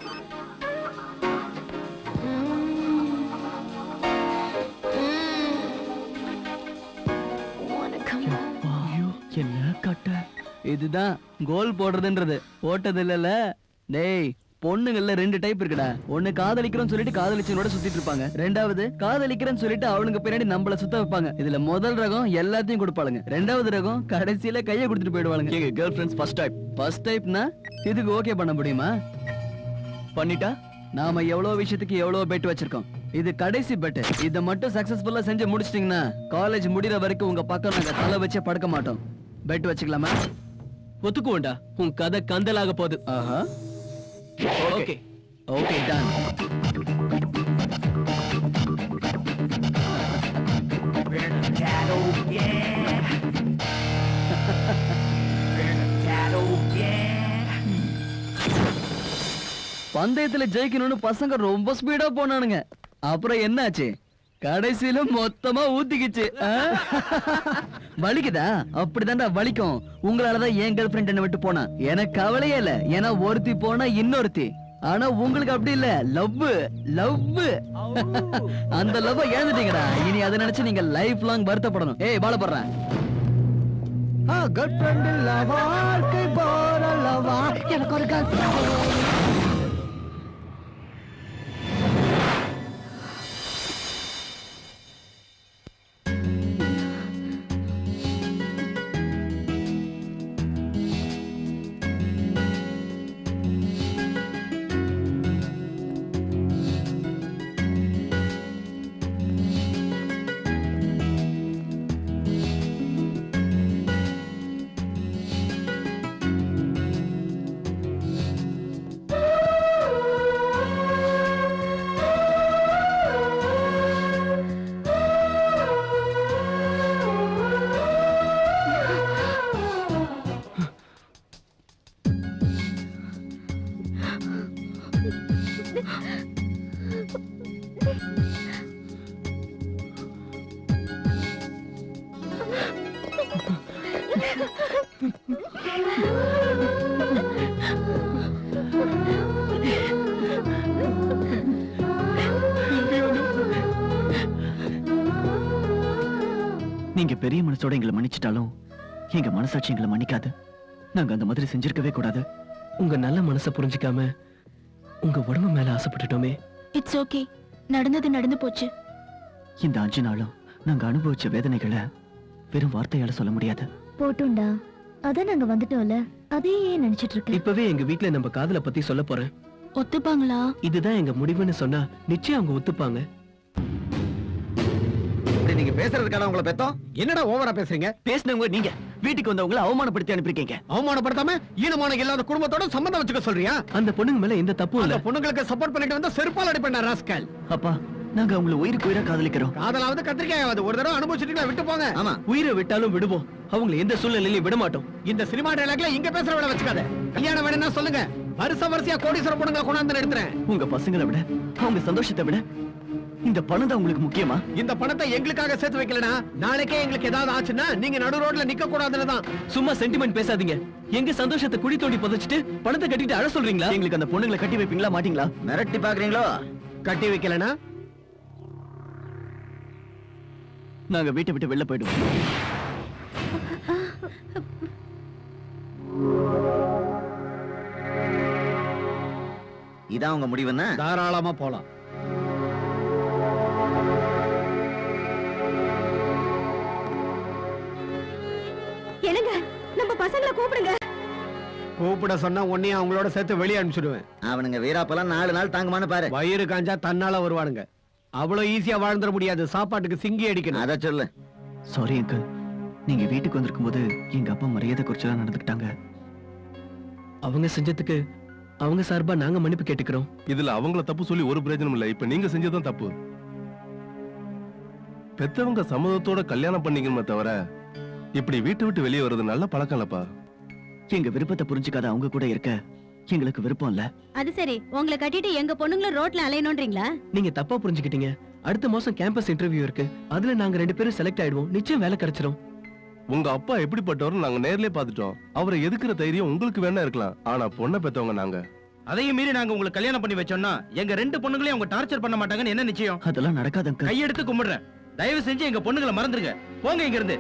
என்ன கட்ட இதுதான் கோல் போடுறதுன்றது போட்டது இல்லல டேய் பொண்ணுங்கள்ல ரெண்டு டைப் இருக்குடா ஒண்ணு காதலிக்கிறோம்னு சொல்லிட்டு காதலிச்சனோட சுத்திட்டு இருப்பாங்க ரெண்டாவது காதலிக்கிறேன்னு சொல்லிட்டு அவனுங்க பின்னாடி நம்மள சுத்த வைப்பாங்க இதுல முதல் ரகம் எல்லாத்தையும் கொடுப்பாளுங்க ரெண்டாவது ரகம் கடைசியில கைய கொடுத்துட்டு போயிடுவாளுங்க எங்க girl friends first type first டைப்னா இதுக்கு ஓகே பண்ண முடியுமா பண்ணிட்டா நாம எவ்வளவு விஷயத்துக்கு எவ்வளவு பெட் வச்சிருக்கோம் இது கடைசி பெட் இத மட்டும் சக்சஸ்ஃபுல்லா செஞ்சு முடிச்சிட்டீங்கன்னா காலேஜ் முடிகிற வரைக்கும் உங்க பக்கம் நாங்க தலை வச்சே படுக்க மாட்டோம் பெட் வச்சுக்கலாமா ஒத்துக்குவோண்டா உன் கதை கந்தலாக போகுது ஆஹா ஓகே ஓகே டன் பந்தயத்துல ஜெயிக்கணும்னு பசங்க ரொம்ப ஸ்பீடா போனானுங்க அப்புறம் என்னாச்சு கடைசியில மொத்தமா ஊத்திக்கிச்சு ஆ? வலிக்குதா அப்படிதான்டா வலிக்கும் உங்களாலதான் என் கேர்ள் ஃபிரெண்ட் என்ன விட்டு போனா எனக்கு கவலையே இல்ல ஏன்னா ஒருத்தி போனா இன்னொருத்தி ஆனா உங்களுக்கு அப்படி இல்ல லவ் லவ் அந்த லவ் இழந்துட்டீங்கடா இனி அதை நினைச்சு நீங்க லைஃப் லாங் வருத்தப்படணும் ஏய் பாலப்படுறேன் கேர்ள் ஃப்ரெண்ட் இல்ல வாழ்க்கை போறல்லவா எனக்கு ஒரு கேர்ள் நீங்க பெரிய மனசோட எங்களை மன்னிச்சிட்டாலும் எங்க மனசாட்சி எங்களை மன்னிக்காது நாங்க அந்த மாதிரி செஞ்சிருக்கவே கூடாது உங்க நல்ல மனசை புரிஞ்சுக்காம உங்க உடம்பு மேல ஆசைப்பட்டுட்டோமே இட்ஸ் ஓகே நடந்தது நடந்து போச்சு இந்த அஞ்சு நாளும் நாங்க அனுபவிச்ச வேதனைகளை வெறும் வார்த்தையால சொல்ல முடியாது போட்டோம்டா அதான் நாங்க வந்துட்டோம்ல அதே ஏன் நினைச்சிட்டு இருக்க இப்பவே எங்க வீட்ல நம்ம காதல பத்தி சொல்ல போறேன் ஒத்துப்பாங்களா இதுதான் எங்க முடிவுன்னு சொன்னா நிச்சயம் அவங்க ஒத்துப்பாங்க இப்படி நீங்க பேசுறதுக்கான உங்களை பெத்தோம் என்னடா ஓவரா பேசுறீங்க பேசினவங்க நீங்க வீட்டுக்கு வந்தவங்கள அவமானப்படுத்தி அனுப்பிருக்கீங்க அவமானப்படுத்தாம ஈனமான இல்லாத குடும்பத்தோட சம்பந்தம் வச்சுக்க சொல்றியா அந்த பொண்ணுங்க மேல எந்த தப்பும் அந்த இல்ல பொண்ணுங்களுக்கு சப்போர்ட் பண்ணிட்டு வந்தா செருப்பால் அடிப்பேன் ராஸ்கல் அப்பா நாங்க அவங்களை உயிருக்கு உயிரா காதலிக்கிறோம் காதலாவது கத்திரிக்காயாவது ஒரு தடவை அனுபவிச்சுட்டீங்களா விட்டு போங்க ஆமா உயிரை விட்டாலும் விடுவோம் அவங்களை எந்த சூழ்நிலையிலும் விட மாட்டோம் இந்த சினிமா டைலாக்ல இங்க பேசுற வேலை வச்சுக்காத கல்யாணம் வேணும்னா சொல்லுங்க வருஷம் வரிசையா கோடீஸ்வர பொண்ணுங்க கொண்டாந்து எடுத்துறேன் உங்க பசங்களை விட அவங்க சந்தோஷத்தை விட இந்த பணம் தான் உங்களுக்கு முக்கியமா இந்த பணத்தை எங்களுக்காக சேர்த்து வைக்கலனா நாளைக்கே எங்களுக்கு ஏதாவது ஆச்சுன்னா நீங்க நடு ரோட்ல நிக்க கூடாதுன்னு தான் சும்மா சென்டிமெண்ட் பேசாதீங்க எங்க சந்தோஷத்தை குழி தோண்டி புதைச்சிட்டு பணத்தை கட்டிட்டு அழ சொல்றீங்களா எங்களுக்கு அந்த பொண்ணுங்களை கட்டி வைப்பீங்களா மாட்டீங்களா மிரட்டி பாக்குறீங்களோ கட்டி வைக்கலனா நாங்க வீட்டை விட்டு வெளில போயிடுவோம் இதான் உங்க முடிவுன்னா தாராளமா போலாம் என்னங்க நம்ம பசங்களை கூப்பிடுங்க கூப்பிட சொன்னா உன்னையும் அவங்களோட சேர்த்து வெளியே அனுப்பிச்சிடுவேன் அவனுங்க வீராப்பெல்லாம் நாலு நாள் தாங்குமான்னு பாரு வயிறு காஞ்சா தன்னால வருவானுங்க அவ்வளவு ஈஸியா வாழ்ந்துட முடியாது சாப்பாட்டுக்கு சிங்கி அடிக்கணும் அத சொல்லு சாரி அங்கிள் நீங்க வீட்டுக்கு வந்திருக்கும் போது எங்க அப்பா மரியாதை குறைச்சலா நடந்துக்கிட்டாங்க அவங்க செஞ்சதுக்கு அவங்க சார்பா நாங்க மன்னிப்பு கேட்டுக்கிறோம் இதுல அவங்கள தப்பு சொல்லி ஒரு பிரயோஜனம் இல்ல இப்ப நீங்க செஞ்சதுதான் தப்பு பெத்தவங்க சம்மதத்தோட கல்யாணம் பண்ணிக்கணுமே தவிர இப்படி வீட்டை விட்டு வெளியே வர்றது நல்ல பழக்கம் இல்லப்பா எங்க விருப்பத்தை புரிஞ்சுக்காத அவங்க கூட இருக்க எங்களுக்கு விருப்பம் இல்ல அது சரி உங்களை கட்டிட்டு எங்க பொண்ணுங்களும் ரோட்ல அலையணும்ன்றீங்களா நீங்க தப்பா புரிஞ்சுக்கிட்டீங்க அடுத்த மாசம் கேம்பஸ் இன்டர்வியூ இருக்கு அதுல நாங்க ரெண்டு பேரும் செலக்ட் ஆயிடுவோம் நிச்சயம் வேலை கிடைச்சிரும் உங்க அப்பா எப்படிப்பட்டவரும் நாங்க நேர்லயே பாத்துட்டோம் அவரை எதுக்குற தைரியம் உங்களுக்கு வேணா இருக்கலாம் ஆனா பொண்ணை பெத்தவங்க நாங்க அதையும் மீறி நாங்க உங்களுக்கு கல்யாணம் பண்ணி வச்சோம்னா எங்க ரெண்டு பொண்ணுங்களையும் அவங்க டார்ச்சர் பண்ண மாட்டாங்கன்னு என்ன நிச்சயம் அதெல்லாம் நடக்காது அங்கிள் கையெடுத்து கும்பிடுறேன் தயவு செஞ்சு எங்க பொண்ணுங்களை மறந்துருங்க போங்க இங்க இருந்து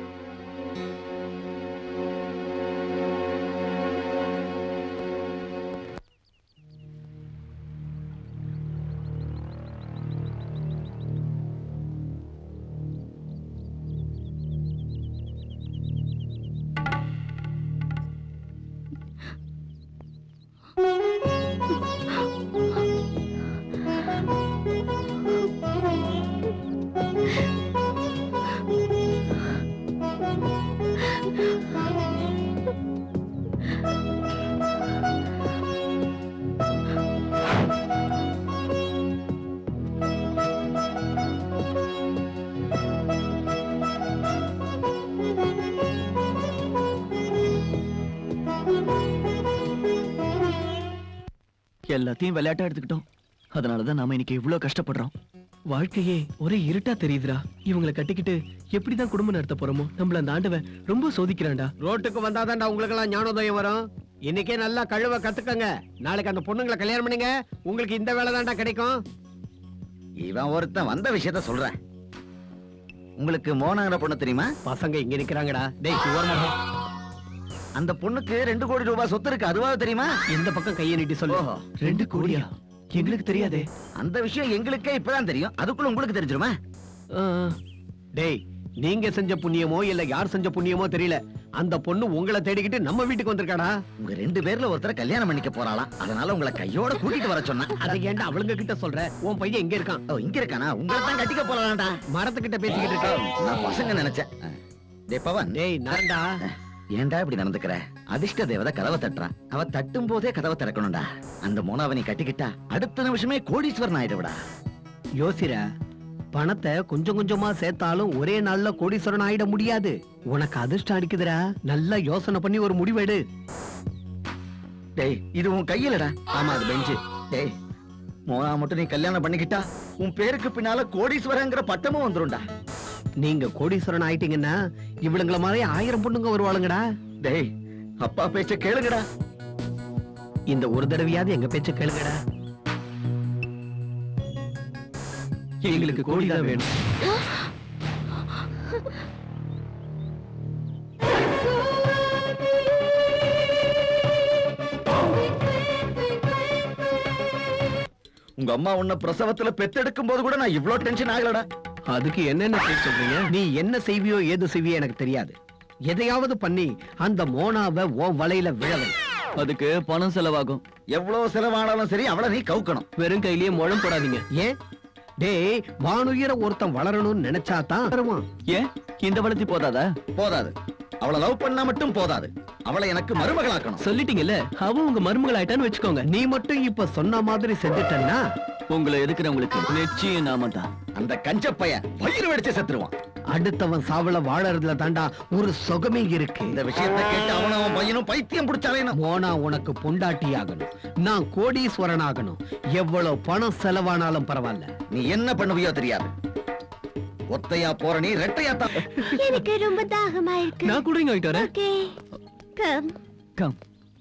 எல்லாத்தையும் விளையாட்டா எடுத்துக்கிட்டோம் அதனாலதான் நாம இன்னைக்கு இவ்வளவு கஷ்டப்படுறோம் வாழ்க்கையே ஒரே இருட்டா தெரியுதுடா இவங்களை கட்டிக்கிட்டு எப்படிதான் குடும்பம் நடத்த போறோமோ நம்மள அந்த ஆண்டவன் ரொம்ப சோதிக்கிறான்டா ரோட்டுக்கு வந்தாதான்டா உங்களுக்கு எல்லாம் ஞானோதயம் வரும் இன்னைக்கே நல்லா கழுவ கத்துக்கங்க நாளைக்கு அந்த பொண்ணுங்களை கல்யாணம் பண்ணுங்க உங்களுக்கு இந்த வேலை தான்டா கிடைக்கும் இவன் ஒருத்தன் வந்த விஷயத்த சொல்றேன் உங்களுக்கு மோனாங்கிற பொண்ணு தெரியுமா பசங்க இங்க நிக்கிறாங்கடா டேய் ஓரமா வா. அந்த பொண்ணுக்கு ரெண்டு கோடி ரூபாய் சொத்து இருக்கு அதுவாவது தெரியுமா இந்த பக்கம் கையை நீட்டி சொல்லு ஓஹோ. ரெண்டு கோடியா எங்களுக்கு தெரியாதே அந்த விஷயம் எங்களுக்கே இப்பதான் தெரியும் அதுக்குள்ள உங்களுக்கு தெரிஞ்சிருமா டேய் நீங்க செஞ்ச புண்ணியமோ இல்ல யார் செஞ்ச புண்ணியமோ தெரியல அந்த பொண்ணு உங்களை தேடிக்கிட்டு நம்ம வீட்டுக்கு வந்திருக்காடா உங்க ரெண்டு பேர்ல ஒருத்தரை கல்யாணம் பண்ணிக்க போறாளாம் அதனால உங்களை கையோட கூட்டிட்டு வர சொன்னா அதை ஏன்டா அவளுங்க கிட்ட சொல்ற உன் பையன் எங்க இருக்கான் ஓ இங்க இருக்கானா உங்களை தான் கட்டிக்க போறான்டா மரத்துக்கிட்ட பேசிக்கிட்டு இருக்கான் நான் பசங்க நினைச்சேன் டேய் பவன் டேய் நான்டா ஏன்டா இப்படி நடந்துக்கிற அதிர்ஷ்ட தேவதை கதவை தட்டுறா அவ தட்டும் போதே கதவை திறக்கணும்டா அந்த மோனாவை நீ கட்டிக்கிட்டா அடுத்த நிமிஷமே கோடீஸ்வரன் ஆயிடுவிடா யோசிர பணத்தை கொஞ்சம் கொஞ்சமா சேர்த்தாலும் ஒரே நாள்ல கோடீஸ்வரன் ஆயிட முடியாது உனக்கு அதிர்ஷ்டம் அடிக்குதுடா நல்லா யோசனை பண்ணி ஒரு முடிவெடு டேய் இது உன் கையிலடா ஆமா அது பெஞ்சு டேய் மோனா மட்டும் நீ கல்யாணம் பண்ணிக்கிட்டா உன் பேருக்கு பின்னால கோடீஸ்வரங்கிற பட்டமும் வந்துரும்டா நீங்க கோடீஸ்வரன் ஆயிட்டீங்கன்னா இவளுங்கள மாதிரி ஆயிரம் பொண்ணுங்க வருவாளுங்கடா டேய் அப்பா பேச்ச கேளுங்கடா இந்த ஒரு தடவையாவது எங்க பேச்ச கேளுங்கடா எங்களுக்கு கோடி தான் வேணும் உங்க அம்மா உன்னை பிரசவத்துல பெத்தெடுக்கும் போது கூட நான் இவ்ளோ டென்ஷன் ஆகலடா அதுக்கு என்னென்ன பேர் சொல்றீங்க நீ என்ன செய்வியோ ஏது செய்வியோ எனக்கு தெரியாது எதையாவது பண்ணி அந்த மோனாவை உன் வலையில விழவை அதுக்கு பணம் செலவாகும் எவ்வளவு செலவானாலும் சரி அவளை நீ கவுக்கணும் வெறும் கையிலேயே முழம் போடாதீங்க ஏன் டேய் வானுயர ஒருத்தன் வளரணும்னு நினைச்சா தான் வருவான் ஏன் இந்த வளர்த்தி போதாதா போதாது அவளை லவ் பண்ணா மட்டும் போதாது அவளை எனக்கு மருமகளாக்கணும் சொல்லிட்டீங்கல்ல அவ உங்க மருமகள் ஆயிட்டான்னு வச்சுக்கோங்க நீ மட்டும் இப்ப சொன்ன மாதிரி செஞ்சுட்டன்னா உங்களை எதுக்குறவங்களுக்கு நிச்சயம் நாம தான் அந்த கஞ்சப்பைய வயிறு வெடிச்சு செத்துருவான் அடுத்தவன் சாவல வாழறதுல தாண்டா ஒரு சுகமே இருக்கு இந்த விஷயத்தை கேட்டு அவனும் அவன் பையனும் பைத்தியம் பிடிச்சாலேனும் மோனா உனக்கு பொண்டாட்டி ஆகணும் நான் கோடீஸ்வரன் ஆகணும் எவ்வளவு பணம் செலவானாலும் பரவாயில்ல நீ என்ன பண்ணுவியோ தெரியாது ஒத்தையா போற நீ ரெட்டையா தான் எனக்கு ரொம்ப தாகமா இருக்கு நான் கூட இங்க வாங்கிட்டு வரேன் ஓகே கம் கம்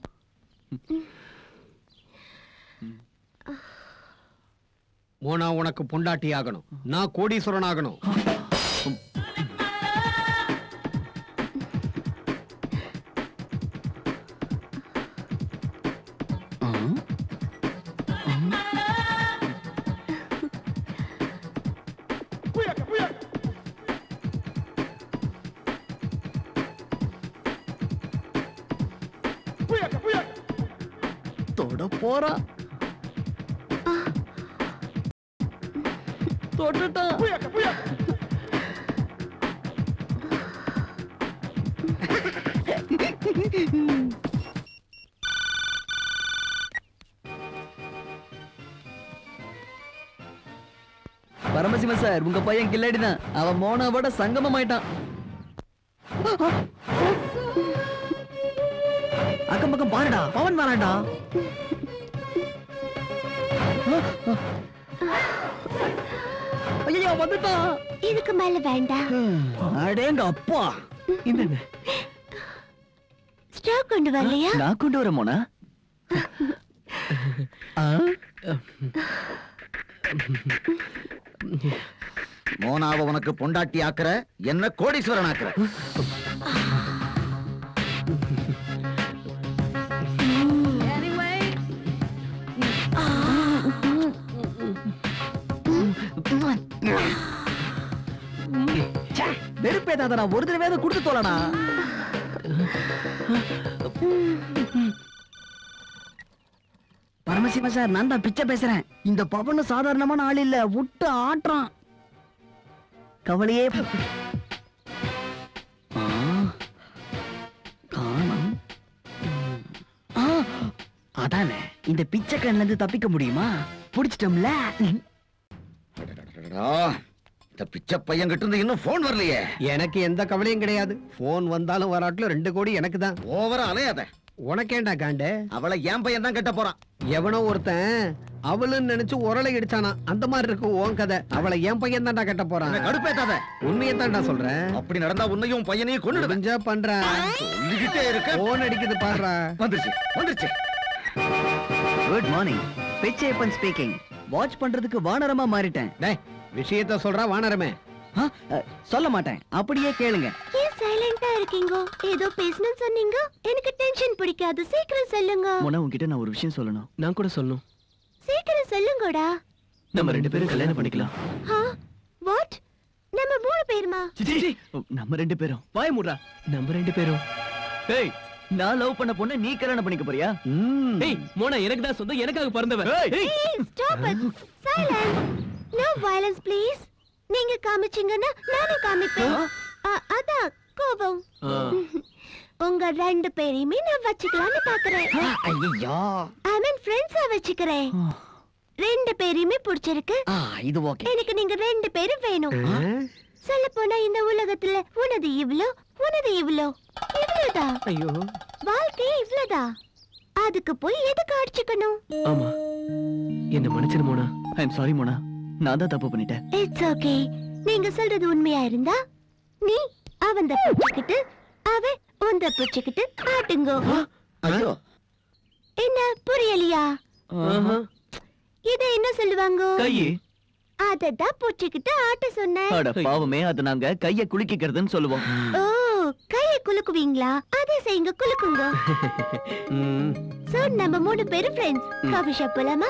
மோனா உனக்கு பொண்டாட்டி ஆகணும் நான் கோடீஸ்வரன் ஆகணும் தொட போறா தொட்டுட்டா பரமசிவம் சார் உங்க பையன் கில்லாடி தான் அவன் மோனாவோட சங்கமம் ஆயிட்டான் அக்கம் பக்கம் பாருடா பவன் வரான்டா ஐயோ வந்துட்டான் இதுக்கு மேல வேண்டாம் அடேங்க அப்பா இந்த ஸ்ட்ரா கொண்டு வரலையா நான் கொண்டு வரேன் மோனா ஆ? மோனாவை உனக்கு பொண்டாட்டி ஆக்குற என்ன கோடீஸ்வரன் ஆக்குற வெறுப்பேதாத நான் ஒரு தடவை கொடுத்து தோலடா பரமசிவ சார் நான் தான் பிச்சை பேசுறேன் இந்த பவன் சாதாரணமான ஆள் இல்ல விட்டு ஆட்டுறான் கவலையே ப- ஆ, காணோம். ஆ, அதானே இந்த பிச்சைக்கண்ல இருந்து தப்பிக்க முடியுமா புடிச்சிட்டோம்ல அடடடடடா, இந்த பிச்சை பையன் கிட்ட இருந்து இன்னும் போன் வரலையே எனக்கு எந்த கவலையும் கிடையாது போன் வந்தாலும் வராட்டிலும் ரெண்டு கோடி எனக்கு தான் ஓவரா அலையாத உனக்கேண்டா காண்டு அவளை என் பையன் தான் கட்ட போறான் எவனோ ஒருத்தன் அவளுன்னு நினைச்சு உரலை இடிச்சானா அந்த மாதிரி இருக்கு உன் கதை அவளை என் பையன் தான்டா கட்ட போறான் என்னை கடுப்பேத்தாத உண்மையை தான்டா சொல்றேன் அப்படி நடந்தா உன்னையும் பையனையும் கொண்டு முடிஞ்சா பண்றேன் சொல்லிக்கிட்டே இருக்க போன் அடிக்குது பாடுறா வந்துருச்சு வந்துருச்சு good morning Pichaiyappan speaking watch பண்றதுக்கு வானரமா மாறிட்டேன் டேய் விஷயத்த சொல்றா வானரமே ஆ, அ, சொல்ல மாட்டேன் அப்படியே கேளுங்க ஏன் சைலண்டா இருக்கீங்க ஏதோ பேசணும்னு சொன்னீங்க எனக்கு டென்ஷன் பிடிக்காது சீக்கிரம் சொல்லுங்க மோனா உன்கிட்ட நான் ஒரு விஷயம் சொல்லணும் நான் கூட சொல்லணும் சீக்கிரம் சொல்லுங்கடா நம்ம ரெண்டு பேரும் கல்யாணம் பண்ணிக்கலாம் ஹா வாட் நம்ம மூணு பேருமா நம்ம ரெண்டு பேரும் வாய் முடுறா நம்ம ரெண்டு பேரும் ஏய் நான் லவ் பண்ண பொண்ணு நீ கல்யாணம் பண்ணிக்க போறியா ஏய் மோனா எனக்கு தான் சொந்தம் எனக்காக பிறந்தவன் ஏய் please stop it silence no violence please நீங்க காமிச்சீங்கன்னா நானும் காமிப்பேன் அ- அதான் கோபம் உங்க ரெண்டு பேரையுமே நான் வச்சுக்கலாம்னு பாக்குறேன் ஐயோ ஐ மீன் ஃப்ரெண்ட்ஸா வச்சுக்கிறேன் ரெண்டு பேரையுமே பிடிச்சிருக்கு இது ஓகே எனக்கு நீங்க ரெண்டு பேரும் வேணும் சொல்ல போனா இந்த உலகத்துல உனது இவ்ளோ உனது இவ்ளோ இவ்ளோதான் ஐயோ வாழ்க்கை இவ்ளோதான் அதுக்கு போய் எதுக்கு அடிச்சுக்கணும் ஆமா என்ன மன்னிச்சிரு Mona I am sorry Mona நான் தான் தப்பு பண்ணிட்டேன் இட்ஸ் ஓகே நீங்க சொல்றது உண்மையா இருந்தா நீ அவந்த பிடிச்சுக்கிட்டு அவன் உந்த பிடிச்சுக்கிட்டு ஆட்டுங்கோ ஐயோ என்ன புரியலையா இத என்ன சொல்லுவாங்க கையே அததான் பிடிச்சுக்கிட்டு ஆட்ட சொன்னேன் அட பாவமே அது நாங்க கைய குலுக்கிக்கிறதுன்னு சொல்லுவோம் ஓ கையை குலுக்குவீங்களா அதே செய்யுங்க குலுக்குங்க சோ நம்ம மூணு பேரும் ஃப்ரெண்ட்ஸ் காஃபி ஷாப் போலாமா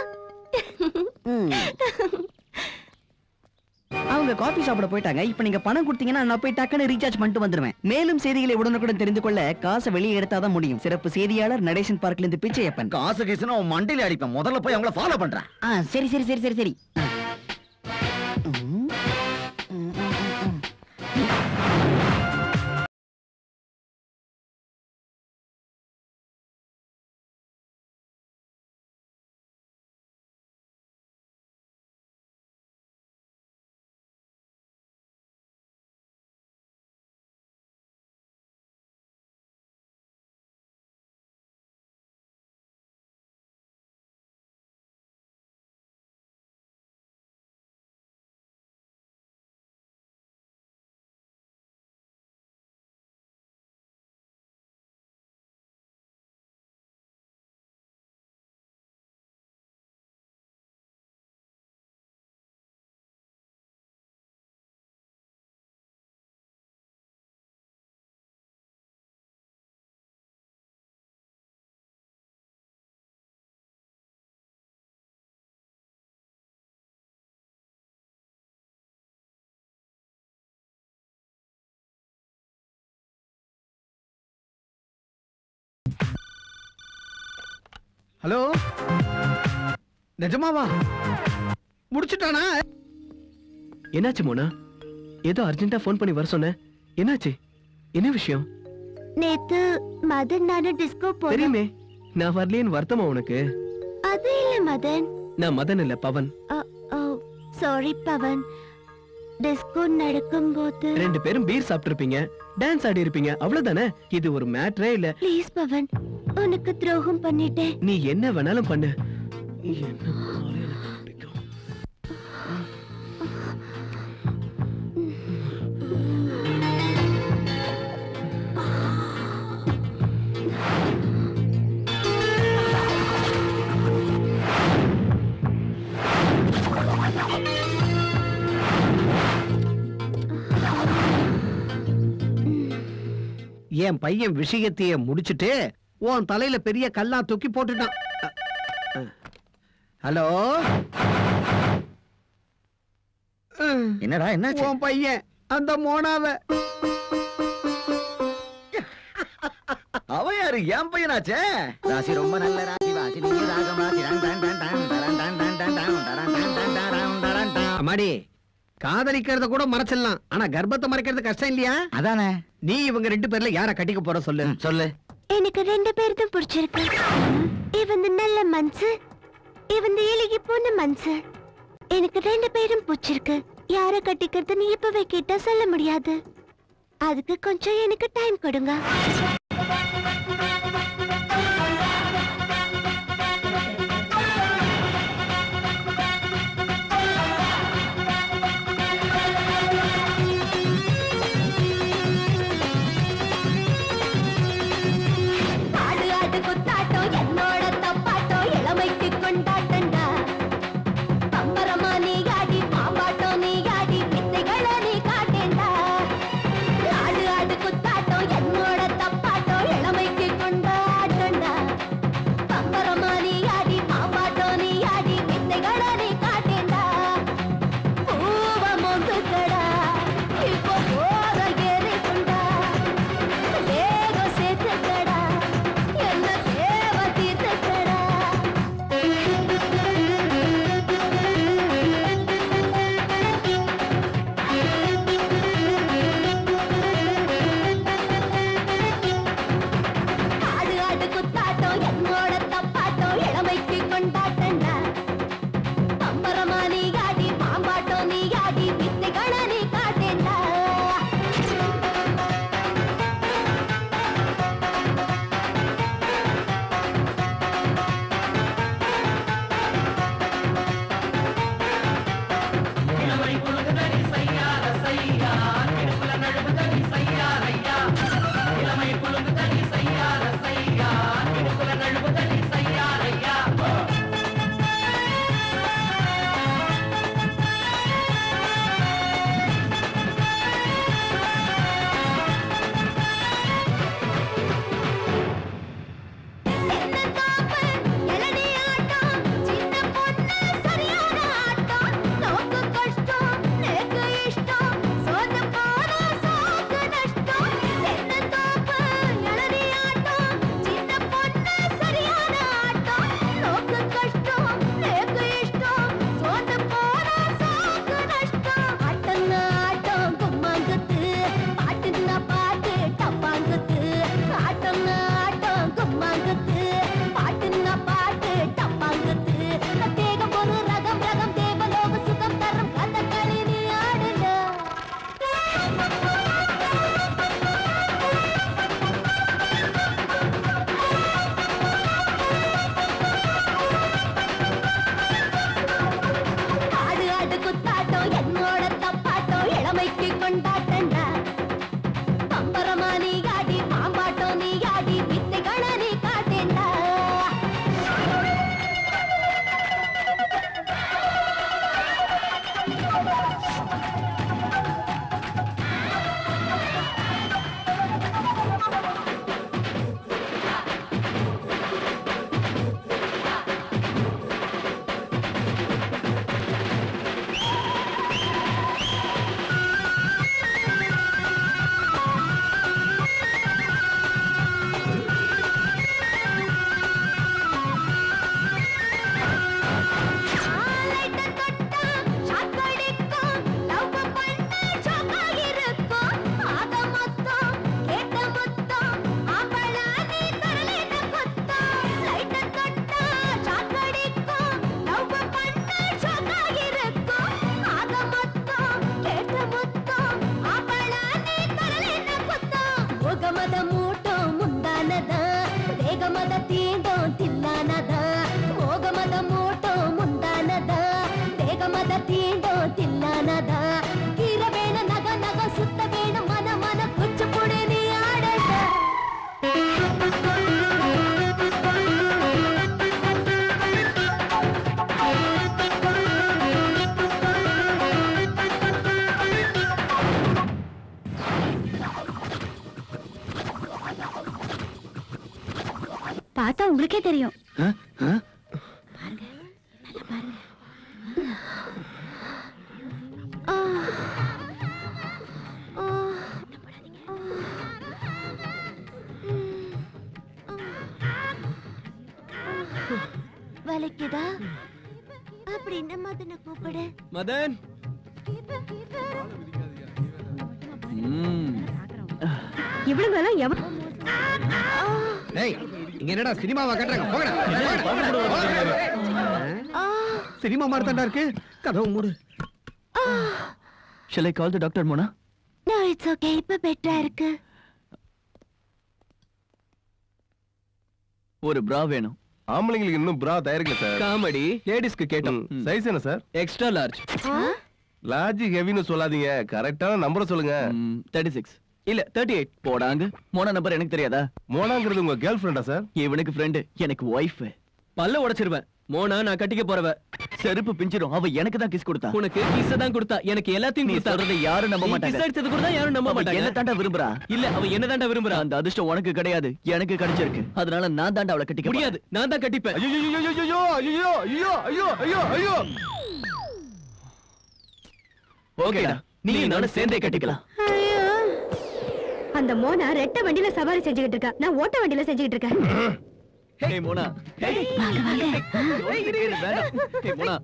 அவங்க காபி சாப்பிட போயிட்டாங்க இப்ப நீங்க பணம் கொடுத்தீங்கன்னா நான் போய் டக்குன்னு ரீசார்ஜ் பண்ணிட்டு வந்துருவேன் மேலும் செய்திகளை உடனுக்குடன் தெரிந்து கொள்ள காசை வெளியே எடுத்தாதான் முடியும் சிறப்பு செய்தியாளர் நடேசன் பார்க்ல இருந்து பிச்சையப்பன் காசு கேசுனா உன் மண்டியில அடிப்பேன் முதல்ல போய் அவங்கள ஃபாலோ பண்றேன் ஆ சரி சரி சரி சரி சரி ஹலோ நிஜமாவா முடிச்சுட்டானா என்னாச்சு மோனா ஏதோ அர்ஜென்ட்டா ஃபோன் பண்ணி வர சொன்ன என்னாச்சு என்ன விஷயம் நேத்து மதன் நானும் டிஸ்கோ போனோம் தெரியுமே நான் வரலையேன்னு வருத்தமா உனக்கு அது இல்ல மதன் நான் மதன் இல்ல பவன் சாரி பவன் டிஸ்கோ நடக்கும்போது ரெண்டு பேரும் பீர் சாப்பிட்டிருப்பீங்க டான்ஸ் ஆடி இருப்பீங்க அவ்வளவுதானே இது ஒரு மேட்ரே இல்ல ப்ளீஸ் பவன் உனக்கு துரோகம் பண்ணிட்டேன் நீ என்ன வேணாலும் பண்ணு என் பையன் விஷயத்தைய முடிச்சிட்டு உன் தலையில பெரிய கல்லா தூக்கி போட்டுட்டான் ஹலோ என்னடா என்னாச்சு உன் பையன் அந்த மோனாவ அவ யாரு என் பையனாச்சே ராசி ரொம்ப நல்ல ராசி வாசி நீ ராகம் ராசி டன் டன் டன் டன் டரன் டன் டன் டன் டன் டரன் டன் டன் டரன் டரன் டன். அம்மாடி காதலிக்கிறத கூட மறைச்சிடலாம் ஆனா கர்ப்பத்தை மறைக்கிறது கஷ்டம் இல்லையா அதானே நீ இவங்க ரெண்டு பேர்ல யார கட்டிக்க போற சொல்லு சொல்லு எனக்கு ரெண்டு பேர்தான் பிடிச்சிருக்கு இவன் நல்ல மனசு இவன் இலகி போன மனசு எனக்கு ரெண்டு பேரும் பிடிச்சிருக்கு யார கட்டிக்கிறதுன்னு இப்பவே கேட்டா சொல்ல முடியாது அதுக்கு கொஞ்சம் எனக்கு டைம் கொடுங்க உங்களுக்கே தெரியும் ஆ. ஆ. வலிக்குதா அப்படின்னு மதனை கூப்பிடு மதன் இவளுங்க எல்லாம் எவன் டேய் இங்க என்னடா சினிமாவா கட்டுறாங்க போங்கடா சினிமா மாதிரி தாண்டா இருக்கு கதவு மூடு shall I call the doctor Mona no it's okay இப்ப பெட்டரா இருக்கு ஒரு பிரா வேணும் ஆம்பளைங்களுக்கு இன்னும் பிரா தயாரிக்கல சார் காமெடி லேடிஸ்க்கு கேட்டோம் சைஸ் என்ன சார் எக்ஸ்ட்ரா லார்ஜ் லார்ஜ் ஹெவின்னு சொல்லாதீங்க கரெக்டான நம்பரை சொல்லுங்க தேர்ட்டி சிக்ஸ் இல்ல தேர்ட்டி எயிட் போடாங்க மோனா நம்பர் எனக்கு தெரியாதா மோனாங்கிறது உங்க கேர்ள் ஃப்ரெண்டா சார் இவனுக்கு ஃப்ரெண்டு எனக்கு ஒய்ஃப் பல்ல உடைச்சிருவேன் மோனா நான் கட்டிக்க போறவ செருப்பு பிஞ்சிரும் அவ எனக்கு தான் கிஸ் கொடுத்தா உனக்கு கிஸ் தான் கொடுத்தா எனக்கு எல்லாத்தையும் நீ கொடுத்தா சொல்றதை யாரும் நம்ப நீ மாட்டாங்க kiss அடிச்சது கூட தான் யாரும் நம்ப அவ மாட்டாங்க என்ன தாண்டா விரும்புறா இல்ல அவ என்ன தாண்டா விரும்புறா அந்த அதிர்ஷ்டம் உனக்கு கிடையாது எனக்கு கிடைச்சிருக்கு அதனால நான் தாண்டா அவளை கட்டிக்க முடியாது நான் தான் கட்டிப்பேன் ஐயோ ஐயோ ஐயோ ஐயோ ஐயோ ஐயோ ஐயோ ஐயோ ஓகேடா நீ நானும் சேர்ந்தே கட்டிக்கலாம் அந்த மோனா ரெட்ட வண்டியில சவாரி செஞ்சுக்கிட்டு இருக்கா நான் ஓட்ட வண்டியில செஞ்சுக்கிட்டு இருக்கேன் ஹே மோனா ஹே வாங்க வாங்க வேண்டாம் ஹே மோனா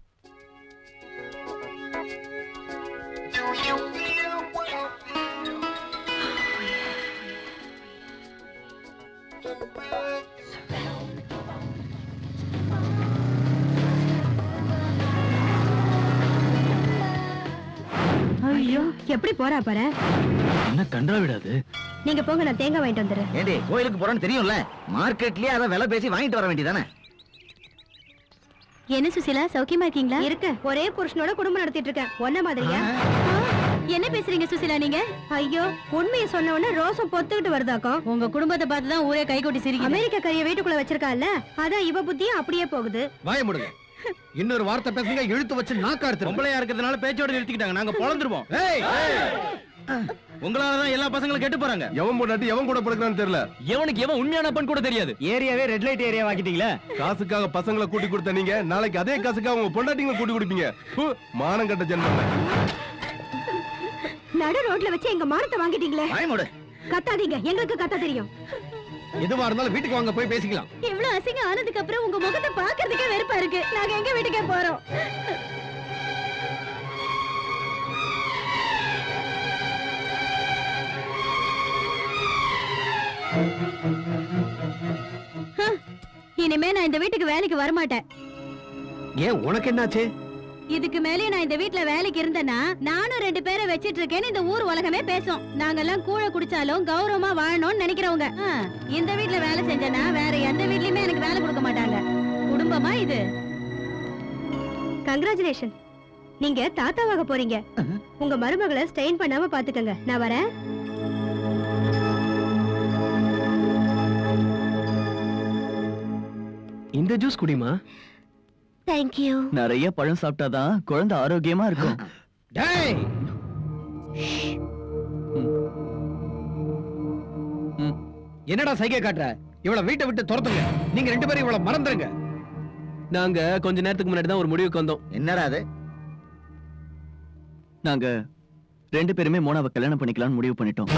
ஐயோ எப்படி போறா பாரு என்ன கண்டா விடாது நீங்க போங்க நான் தேங்காய் வாங்கிட்டு வந்துடுறேன் ஏண்டி கோயிலுக்கு போறோன்னு தெரியும்ல மார்க்கெட்லயே அதை விலை பேசி வாங்கிட்டு வர வேண்டியதானே என்ன சுசிலா சௌக்கியமா இருக்கீங்களா இருக்க ஒரே புருஷனோட குடும்பம் நடத்திட்டு இருக்கேன் ஒன்ன மாதிரியா ஆ, என்ன பேசுறீங்க சுசிலா நீங்க ஐயோ உண்மையை சொன்ன உடனே ரோசம் பொத்துக்கிட்டு வருதாக்கும் உங்க குடும்பத்தை பார்த்து தான் ஊரே கை கொட்டி சிரிக்கும் அமெரிக்க கறியை வீட்டுக்குள்ள வச்சிருக்கால அதான் இவ புத்தியும் அப்படியே போகுது வாய முடுங்க இன்னொரு வார்த்தை பேசுங்க இழுத்து வச்சு நாக்கா எடுத்து பொம்பளையா இருக்கிறதுனால பேச்சோட நிறுத்திக்கிட்டாங்க நாங்க பொழந்துருவோம் ஏய் உங்களாலதான் எல்லா பசங்களும் கெட்டு போறாங்க எவன் போட்டாட்டி எவன் கூட படுக்கிறான்னு தெரியல எவனுக்கு எவன் உண்மையான அப்பன் கூட தெரியாது ஏரியாவே ரெட் லைட் ஏரியா ஆக்கிட்டீங்களா காசுக்காக பசங்களை கூட்டி கொடுத்த நீங்க நாளைக்கு அதே காசுக்காக உங்க பொண்டாட்டிங்களை கூட்டி கொடுப்பீங்க ஹு, மானம் கட்ட ஜென்மம் நடு ரோட்ல வச்சு எங்க மானத்தை வாங்கிட்டீங்களே வாயமோடு கத்தாதீங்க எங்களுக்கு கத்த தெரியும் எதுவா இருந்தாலும் வீட்டுக்கு வாங்க போய் பேசிக்கலாம் இவ்வளவு அசிங்கம் ஆனதுக்கு அப்புறம் உங்க முகத்தை பாக்குறதுக்கே வெறுப்பா இருக்கு நாங்க எங்க வீட்டுக்கே போறோம் ஹ, இனிமே நான் இந்த வீட்டுக்கு வேலைக்கு வரமாட்டேன் ஏன் உனக்கு என்னாச்சு இதுக்கு மேலே நான் இந்த வீட்ல வேலைக்கு இருந்தேன்னா நானும் ரெண்டு பேரை வச்சிட்டு இருக்கேன்னு இந்த ஊர் உலகமே பேசும் நாங்கெல்லாம் கூழ குடிச்சாலும் கௌரவமா வாழணும்னு நினைக்கிறவங்க ஆ, இந்த வீட்ல வேலை செஞ்சேன்னா வேற எந்த வீட்லயுமே எனக்கு வேலை கொடுக்க மாட்டாங்க குடும்பமா இது கங்க்ராச்சுலேஷன் நீங்க தாத்தாவாக போறீங்க உங்க மருமகளை ஸ்டெயின் பண்ணாம பாத்துக்கங்க நான் வரேன் இந்த ஜூஸ் குடிமா தேங்க்யூ நிறைய பழம் சாப்பிட்டாதான் குழந்தை ஆரோக்கியமா இருக்கும் டேய் என்னடா சைகை காட்டுற இவள வீட்டை விட்டு துரத்துங்க நீங்க ரெண்டு பேரும் இவள மறந்துருங்க நாங்க கொஞ்ச நேரத்துக்கு முன்னாடி தான் ஒரு முடிவுக்கு வந்தோம் என்னடா அது நாங்க ரெண்டு பேருமே மோனாவை கல்யாணம் பண்ணிக்கலாம்னு முடிவு பண்ணிட்டோம்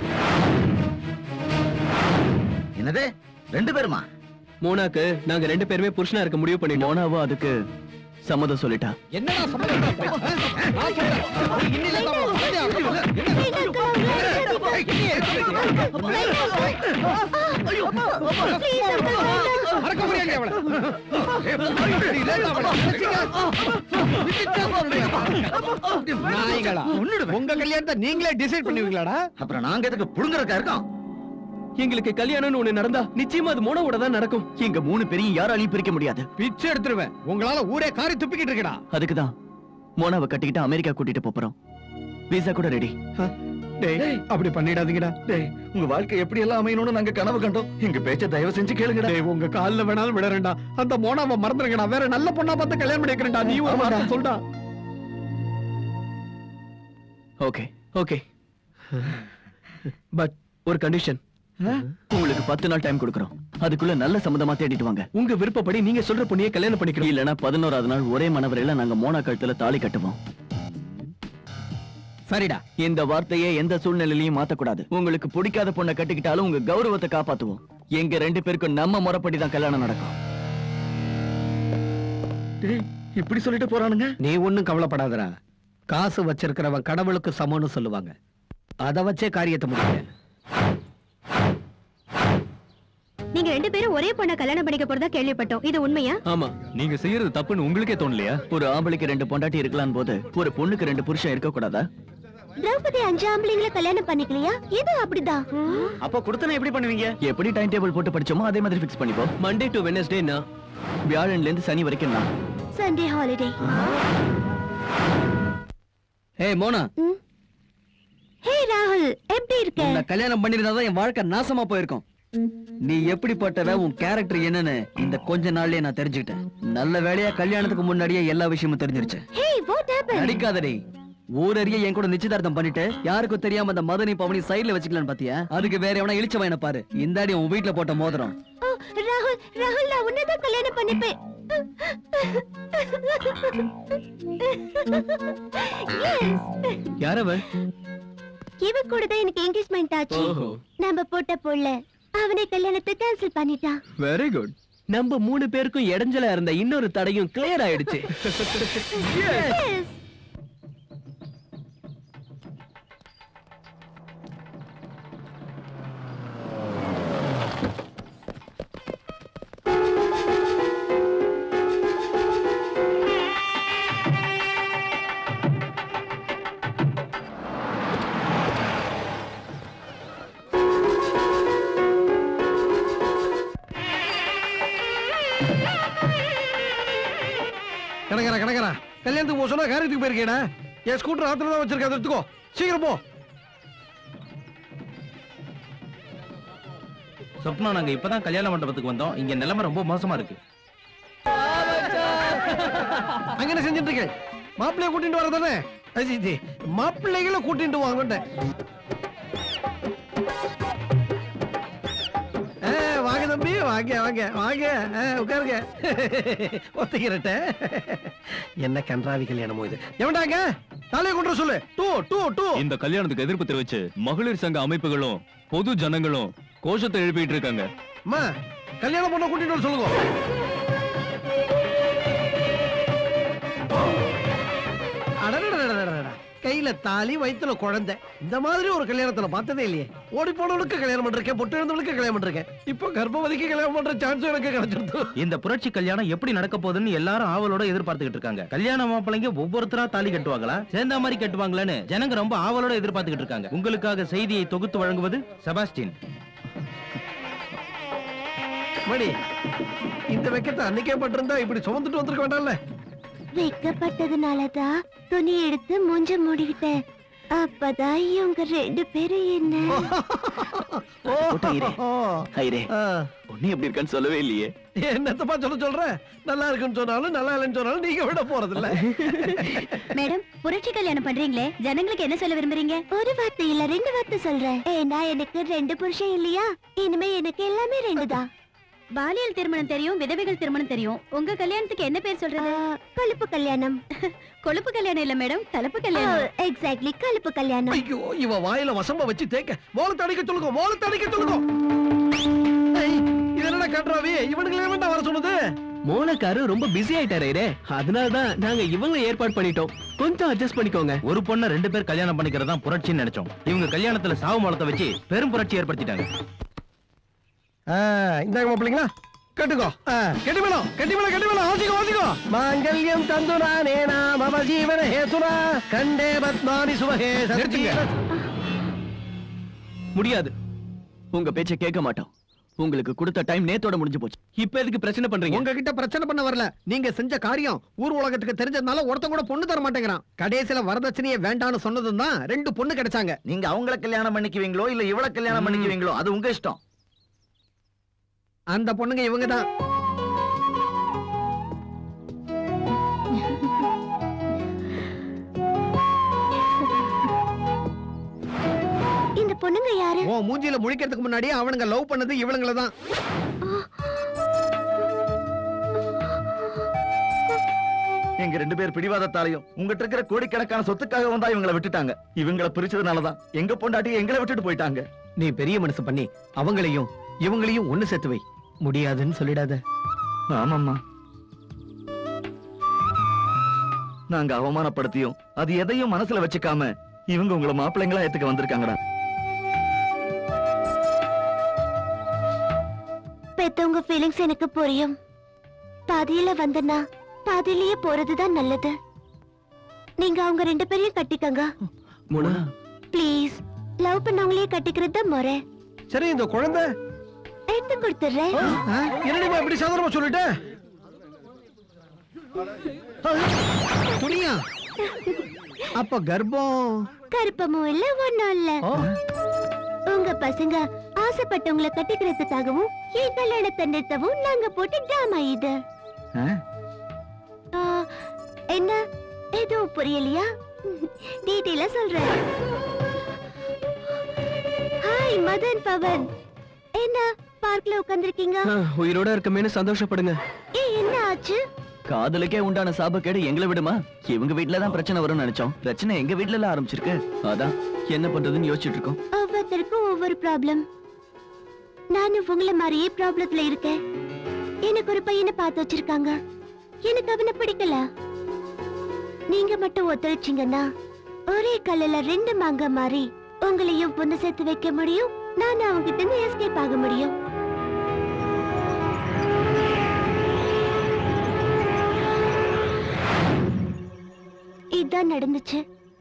என்னது ரெண்டு பேருமா மோனாக்கு நாங்க ரெண்டு பேருமே புருஷனா இருக்க முடிவு பண்ணிட்டோம் மோனாவும் அதுக்கு சம்மதம் சொல்லிட்டா என்னடா சம்மதம் நான் சொல்றேன் இன்னில தான் அவள மறந்தே ஆகணும். மறக்க முடியாது அவள நாய்களா உங்க கல்யாணத்தை நீங்களே டிசைட் பண்ணுவீங்களாடா அப்புறம் நாங்க எதுக்கு புடுங்கறக்கா இருக்கோம் எங்களுக்கு கல்யாணம்னு ஒண்ணு நடந்தா நிச்சயமா அது மோனாவோட தான் நடக்கும் எங்க மூணு பேரையும் யாராலையும் பிரிக்க முடியாது பிச்சை எடுத்துருவேன் உங்களால ஊரே காரி துப்பிக்கிட்டு இருக்கடா அதுக்குதான் மோனாவை கட்டிக்கிட்டு அமெரிக்கா கூட்டிட்டு போப் போறோம் விசா கூட ரெடி டேய் அப்படி பண்ணிடாதீங்கடா டேய் உங்க வாழ்க்கை எப்படி எல்லாம் அமையணும்னு நாங்க கனவு கண்டோம் எங்க பேச்ச தயவு செஞ்சு கேளுங்கடா டேய் உங்க கால்ல வேணாலும் விடறேன்டா அந்த மோனாவை மறந்துருங்கடா வேற நல்ல பொண்ணா பார்த்து கல்யாணம் பண்ணி வைக்கிறேன்டா நீ ஒரு வார்த்தை சொல்டா ஓகே ஓகே பட் ஒரு கண்டிஷன் உங்களுக்கு பத்து நாள் டைம் கொடுக்குறோம் அதுக்குள்ள நல்ல சம்மதமா தேடிட்டு வாங்க உங்க விருப்பப்படி நீங்க சொல்ற பொண்ணியை கல்யாணம் பண்ணிக்கிறோம் இல்லனா பதினோராவது நாள் ஒரே மனவரையில நாங்க மோனா கழுத்துல தாலி கட்டுவோம் சரிடா இந்த வார்த்தையை எந்த சூழ்நிலையிலையும் மாத்தக்கூடாது உங்களுக்கு பிடிக்காத பொண்ணை கட்டிக்கிட்டாலும் உங்க கௌரவத்தை காப்பாத்துவோம் எங்க ரெண்டு பேருக்கும் நம்ம முறைப்படி தான் கல்யாணம் நடக்கும் இப்படி சொல்லிட்டு போறானுங்க நீ ஒண்ணும் கவலைப்படாதடா காசு வச்சிருக்கிறவன் கடவுளுக்கு சமம்னு சொல்லுவாங்க அத வச்சே காரியத்தை முடிக்க நீங்க ரெண்டு பேரும் ஒரே பொண்ணை கல்யாணம் பண்ணிக்க போறதா கேள்விப்பட்டோம் இது உண்மையா ஆமா நீங்க செய்யறது தப்புன்னு உங்களுக்கே தோணலையா ஒரு ஆம்பளைக்கு ரெண்டு பொண்டாட்டி இருக்கலாம் போது ஒரு பொண்ணுக்கு ரெண்டு புருஷன் இருக்க கூடாதா திரௌபதி அஞ்சு ஆம்பளைங்களை கல்யாணம் பண்ணிக்கலையா இது அப்படிதான் அப்ப கொடுத்தன எப்படி பண்ணுவீங்க எப்படி டைம் டேபிள் போட்டு படிச்சோமோ அதே மாதிரி ஃபிக்ஸ் பண்ணிப்போம் மண்டே டு வெனஸ்டேனா வியாழன்ல இருந்து சனி வரைக்கும் தான் சண்டே ஹாலிடே ஏய் மோனா ஹே ராகுல் எப்படி இருக்க உன்னை கல்யாணம் பண்ணிருந்தாதான் என் வாழ்க்கை நாசமா போயிருக்கும் நீ எப்படிப்பட்டவ உன் கேரக்டர் என்னன்னு இந்த கொஞ்ச நாள்லயே நான் தெரிஞ்சுக்கிட்டேன் நல்ல வேலையா கல்யாணத்துக்கு முன்னாடியே எல்லா விஷயமும் தெரிஞ்சிருச்சு ஹே வாட் ஹேப்பன் நடிக்காதடி ஊரறிய என் கூட நிச்சயதார்த்தம் பண்ணிட்டு யாருக்கும் தெரியாம அந்த மதனி பவனி சைடுல வச்சுக்கலான்னு பாத்தியா அதுக்கு வேற எவனா இழிச்சவன் என்ன பாரு இந்தாடி உன் வீட்ல போட்ட மோதிரம் ராகுல் ராகுல் நான் உன்னதான் கல்யாணம் பண்ணிப்பேன் யாரவ இவ கூட தான் எனக்கு என்கேஜ்மெண்ட் ஆச்சு ஓஹோ. நம்ம போட்ட புள்ள அவனை கல்யாணத்தை கேன்சல் பண்ணிட்டான் வெரி குட் நம்ம மூணு பேருக்கும் இடைஞ்சலா இருந்த இன்னொரு தடையும் கிளியர் ஆயிடுச்சு Yes. கிடக்குறா கிடக்குறா கல்யாணத்துக்கு போக சொன்னா காரியத்துக்கு போயிருக்கேடா என் ஸ்கூட்டர் ஆத்துல தான் வச்சிருக்கேன் அதை எடுத்துக்கோ சீக்கிரம் போ சொப்னா நாங்க இப்பதான் கல்யாண மண்டபத்துக்கு வந்தோம் இங்க நிலைமை ரொம்ப மோசமா இருக்கு அங்க என்ன செஞ்சுட்டு இருக்கேன் மாப்பிள்ளைய கூட்டிட்டு வர தானே அஜிஜி மாப்பிள்ளைகளை கூட்டிட்டு வாங்கட்டேன் ஆ, வாங்க தம்பி வாங்க வாங்க வாங்க ஆ, உட்காருங்க ஒத்துக்கிறட்ட என்ன கன்றாவி கல்யாணமோ இது எவன்டாங்க தலையை கொண்டு வர சொல்லு டூ டூ டூ இந்த கல்யாணத்துக்கு எதிர்ப்பு தெரிவிச்சு மகளிர் சங்க அமைப்புகளும் பொது ஜனங்களும் கோஷத்தை எழுப்பிட்டு இருக்காங்க அம்மா கல்யாணம் பண்ண கூட்டிட்டு வர சொல்லுங்க அடடடடடடடட. கையில தாலி வயித்துல குழந்தை இந்த மாதிரி ஒரு கல்யாணத்துல பார்த்ததே இல்லையே ஓடி போனவளுக்கு கல்யாணம் பண்றேன் பொட்டு எழுந்தவளுக்கு கல்யாணம் பண்றேன் இப்போ கர்ப்பவதிக்கு கல்யாணம் பண்ற சான்ஸ் எனக்கு கிடைச்சிருது இந்த புரட்சி கல்யாணம் எப்படி நடக்க போகுதுன்னு எல்லாரும் ஆவலோட எதிர்பார்த்துக்கிட்டு இருக்காங்க கல்யாண மாப்பிள்ளைங்க ஒவ்வொருத்தரா தாலி கட்டுவாங்களா சேர்ந்த மாதிரி கட்டுவாங்களான்னு ஜனங்க ரொம்ப ஆவலோட எதிர்பார்த்துக்கிட்டு இருக்காங்க உங்களுக்காக செய்தியை தொகுத்து வழங்குவது செபாஸ்டின் மணி இந்த வெக்கத்தை அன்னைக்கே பட்டிருந்தா இப்படி சுமந்துட்டு வந்திருக்க வேண்டாம்ல வெக்கப்பட்டதுனாலதான் துணி எடுத்து மூஞ்ச மூடிக்கிட்டேன் அப்பதான் இவங்க ரெண்டு பேரும் என்ன போட்டா இரு. ஐரே பொண்ணு எப்படி இருக்கான்னு சொல்லவே இல்லையே என்னத்தப்பா சொல்ல சொல்ற நல்லா இருக்குன்னு சொன்னாலும் நல்லா இல்லைன்னு சொன்னாலும் நீங்க விட போறது இல்ல மேடம் புரட்சி கல்யாணம் பண்றீங்களே ஜனங்களுக்கு என்ன சொல்ல விரும்புறீங்க ஒரு வார்த்தை இல்ல ரெண்டு வார்த்தை சொல்றேன் ஏன்னா எனக்கு ரெண்டு புருஷன் இல்லையா இனிமே எனக்கு எல்லாமே ரெண்டு தான் பாலியல் திருமணம் தெரியும் விதவைகள் திருமணம் தெரியும் உங்க கல்யாணத்துக்கு என்ன பேர் சொல்றது கொழுப்பு கல்யாணம் கொழுப்பு கல்யாணம் இல்ல மேடம் கலப்பு கல்யாணம் எக்ஸாக்ட்லி கலப்பு கல்யாணம் ஐயோ இவ வாயில வசம்ப வச்சு தேக்க மோளத்தை அடிக்க சொல்லுங்க மோளத்தை அடிக்க சொல்லுங்க ஏய், இது என்னடா கட்டுறாவி இவனுங்களே வேண்டாம் வர சொன்னது மோனக்காரு ரொம்ப பிஸி ஆயிட்டாரே ரே அதனால தான் நாங்க இவங்களை ஏற்பாடு பண்ணிட்டோம் கொஞ்சம் அட்ஜஸ்ட் பண்ணிக்கோங்க ஒரு பொண்ணை ரெண்டு பேர் கல்யாணம் பண்ணிக்கிறது தான் புரட்சின்னு நினைச்சோம் இவங்க கல்யாணத்துல சாவு மலத்தை வச்சு பெரும் புரட்சி ஏற்படுத்திட்டாங்க ஆ, இந்தாங்க மாப்பிள்ளைங்களா கட்டுக்கோ ஆ, கட்டி வேணும் கட்டி வேணும் கட்டி வேணும் வாசிக்கோ வாசிக்கோ மாங்கல்யம் தந்துனா நேனா மம ஜீவன ஹேதுனா கண்டே பத்மானி சுபகே நிறுத்துங்க. முடியாது உங்க பேச்ச கேட்க மாட்டோம் உங்களுக்கு கொடுத்த டைம் நேத்தோட முடிஞ்சு போச்சு இப்ப எதுக்கு பிரச்சனை பண்றீங்க உங்ககிட்ட பிரச்சனை பண்ண வரல நீங்க செஞ்ச காரியம் ஊர் உலகத்துக்கு தெரிஞ்சதுனால ஒருத்தன் கூட பொண்ணு தர மாட்டேங்கிறான் கடைசியில வரதட்சணையே வேண்டாம்னு சொன்னதும் தான் ரெண்டு பொண்ணு கிடைச்சாங்க நீங்க அவங்கள கல்யாணம் பண்ணிக்குவீங்களோ இல்ல இவள கல்யாணம் பண்ணிக்குவீங்களோ அது உங்க இஷ்டம் அந்த பொண்ணுங்க இவங்க தான் இந்த பொண்ணுங்க யாரு உன் மூஞ்சில முழிக்கிறதுக்கு முன்னாடி அவனுங்க லவ் பண்ணது இவனுங்கள தான் எங்க ரெண்டு பேர் பிடிவாதத்தாலையும் உங்ககிட்ட இருக்கிற கோடிக்கணக்கான சொத்துக்காக வந்தா இவங்களை விட்டுட்டாங்க இவங்களை பிரிச்சதுனாலதான் எங்க பொண்டாட்டி எங்களை விட்டுட்டு போயிட்டாங்க நீ பெரிய மனசு பண்ணி அவங்களையும் இவங்களையும் ஒண்ணு சேர்த்து வை முடியாதுன்னு சொல்லிடாத ஆமாம்மா நாங்க அவமானப்படுத்தியும் அது எதையும் மனசுல வச்சுக்காம இவங்க உங்களை மாப்பிள்ளைங்களா ஏத்துக்க வந்திருக்காங்கடா பெத்தவங்க ஃபீலிங்ஸ் எனக்கு புரியும் பாதியில வந்தனா பாதியிலேயே போறதுதான் நல்லது நீங்க அவங்க ரெண்டு பேரையும் கட்டிக்கங்க மோனா ப்ளீஸ் லவ் பண்ணவங்களே கட்டிக்கிறது தான் முறை சரி இந்த குழந்தை எடுத்து கொடுத்துறேன் என்னடிமா இப்படி சாதாரணமா சொல்லிட்ட துணியா அப்ப கர்ப்பம் கருப்பமும் இல்ல ஒண்ணும் இல்ல உங்க பசங்க ஆசைப்பட்டவங்கள கட்டிக்கிறதுக்காகவும் என் கல்யாணத்தை நிறுத்தவும் நாங்க போட்டு டிராமா இது ஆ, என்ன எதுவும் புரியலையா டீட்டெயிலா சொல்றேன் ஹாய் மதன் பவன் என்ன பார்க்ல உட்கார்ந்திருக்கீங்க உயிரோட இருக்கமேனு சந்தோஷப்படுங்க ஏய் என்ன ஆச்சு காதலுக்கே உண்டான சாபக்கேடு எங்களை விடுமா இவங்க வீட்ல தான் பிரச்சனை வரும்னு நினைச்சோம் பிரச்சனை எங்க வீட்ல எல்லாம் ஆரம்பிச்சிருக்கு அதான் என்ன பண்றதுன்னு யோசிச்சுட்டு இருக்கோம் ஒவ்வொருத்தருக்கும் ஒவ்வொரு ப்ராப்ளம் நானும் உங்கள மாதிரியே ப்ராப்ளத்துல இருக்கேன் எனக்கு ஒரு பையனை பார்த்து வச்சிருக்காங்க எனக்கு அவனை பிடிக்கல நீங்க மட்டும் ஒத்துழைச்சீங்கன்னா ஒரே கல்லுல ரெண்டு மாங்க மாதிரி உங்களையும் பொண்ணு சேர்த்து வைக்க முடியும் நான் அவங்க கிட்ட இருந்து எஸ்கேப் ஆக முடியும் இதான் நடந்துச்சு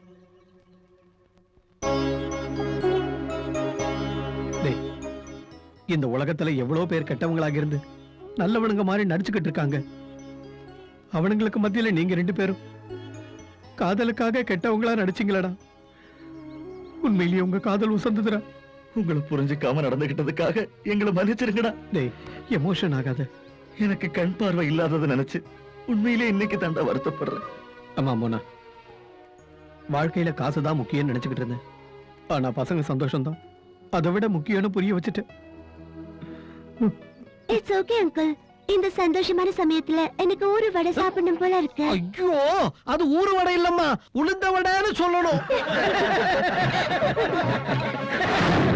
டேய், இந்த உலகத்துல எவ்வளவு பேர் கெட்டவங்களாக இருந்து நல்லவனுங்க மாதிரி நடிச்சுக்கிட்டு இருக்காங்க அவனுங்களுக்கு மத்தியில நீங்க ரெண்டு பேரும் காதலுக்காக கெட்டவங்களா நடிச்சீங்களடா உண்மையிலேயே உங்க காதல் உசந்ததுடா உங்களை புரிஞ்சுக்காம நடந்துகிட்டதுக்காக எங்களை மன்னிச்சிருங்கடா டேய் எமோஷன் ஆகாத எனக்கு கண் பார்வை இல்லாதது நினைச்சு உண்மையிலே இன்னைக்கு தாண்டா வருத்தப்படுறேன் ஆமா மோனா வாழ்க்கையில காசுதான் முக்கியம்னு நினைச்சுக்கிட்டு இருந்தேன் ஆனா பசங்க சந்தோஷம் தான் அதை விட முக்கியம்னு புரிய வச்சுட்டேன் இட்ஸ் ஓகே அங்கிள் இந்த சந்தோஷமான சமயத்துல எனக்கு ஒரு வடை சாப்பிடணும் போல இருக்கு ஐயோ அது ஊரு வடை இல்லம்மா உளுந்த வடைன்னு சொல்லணும்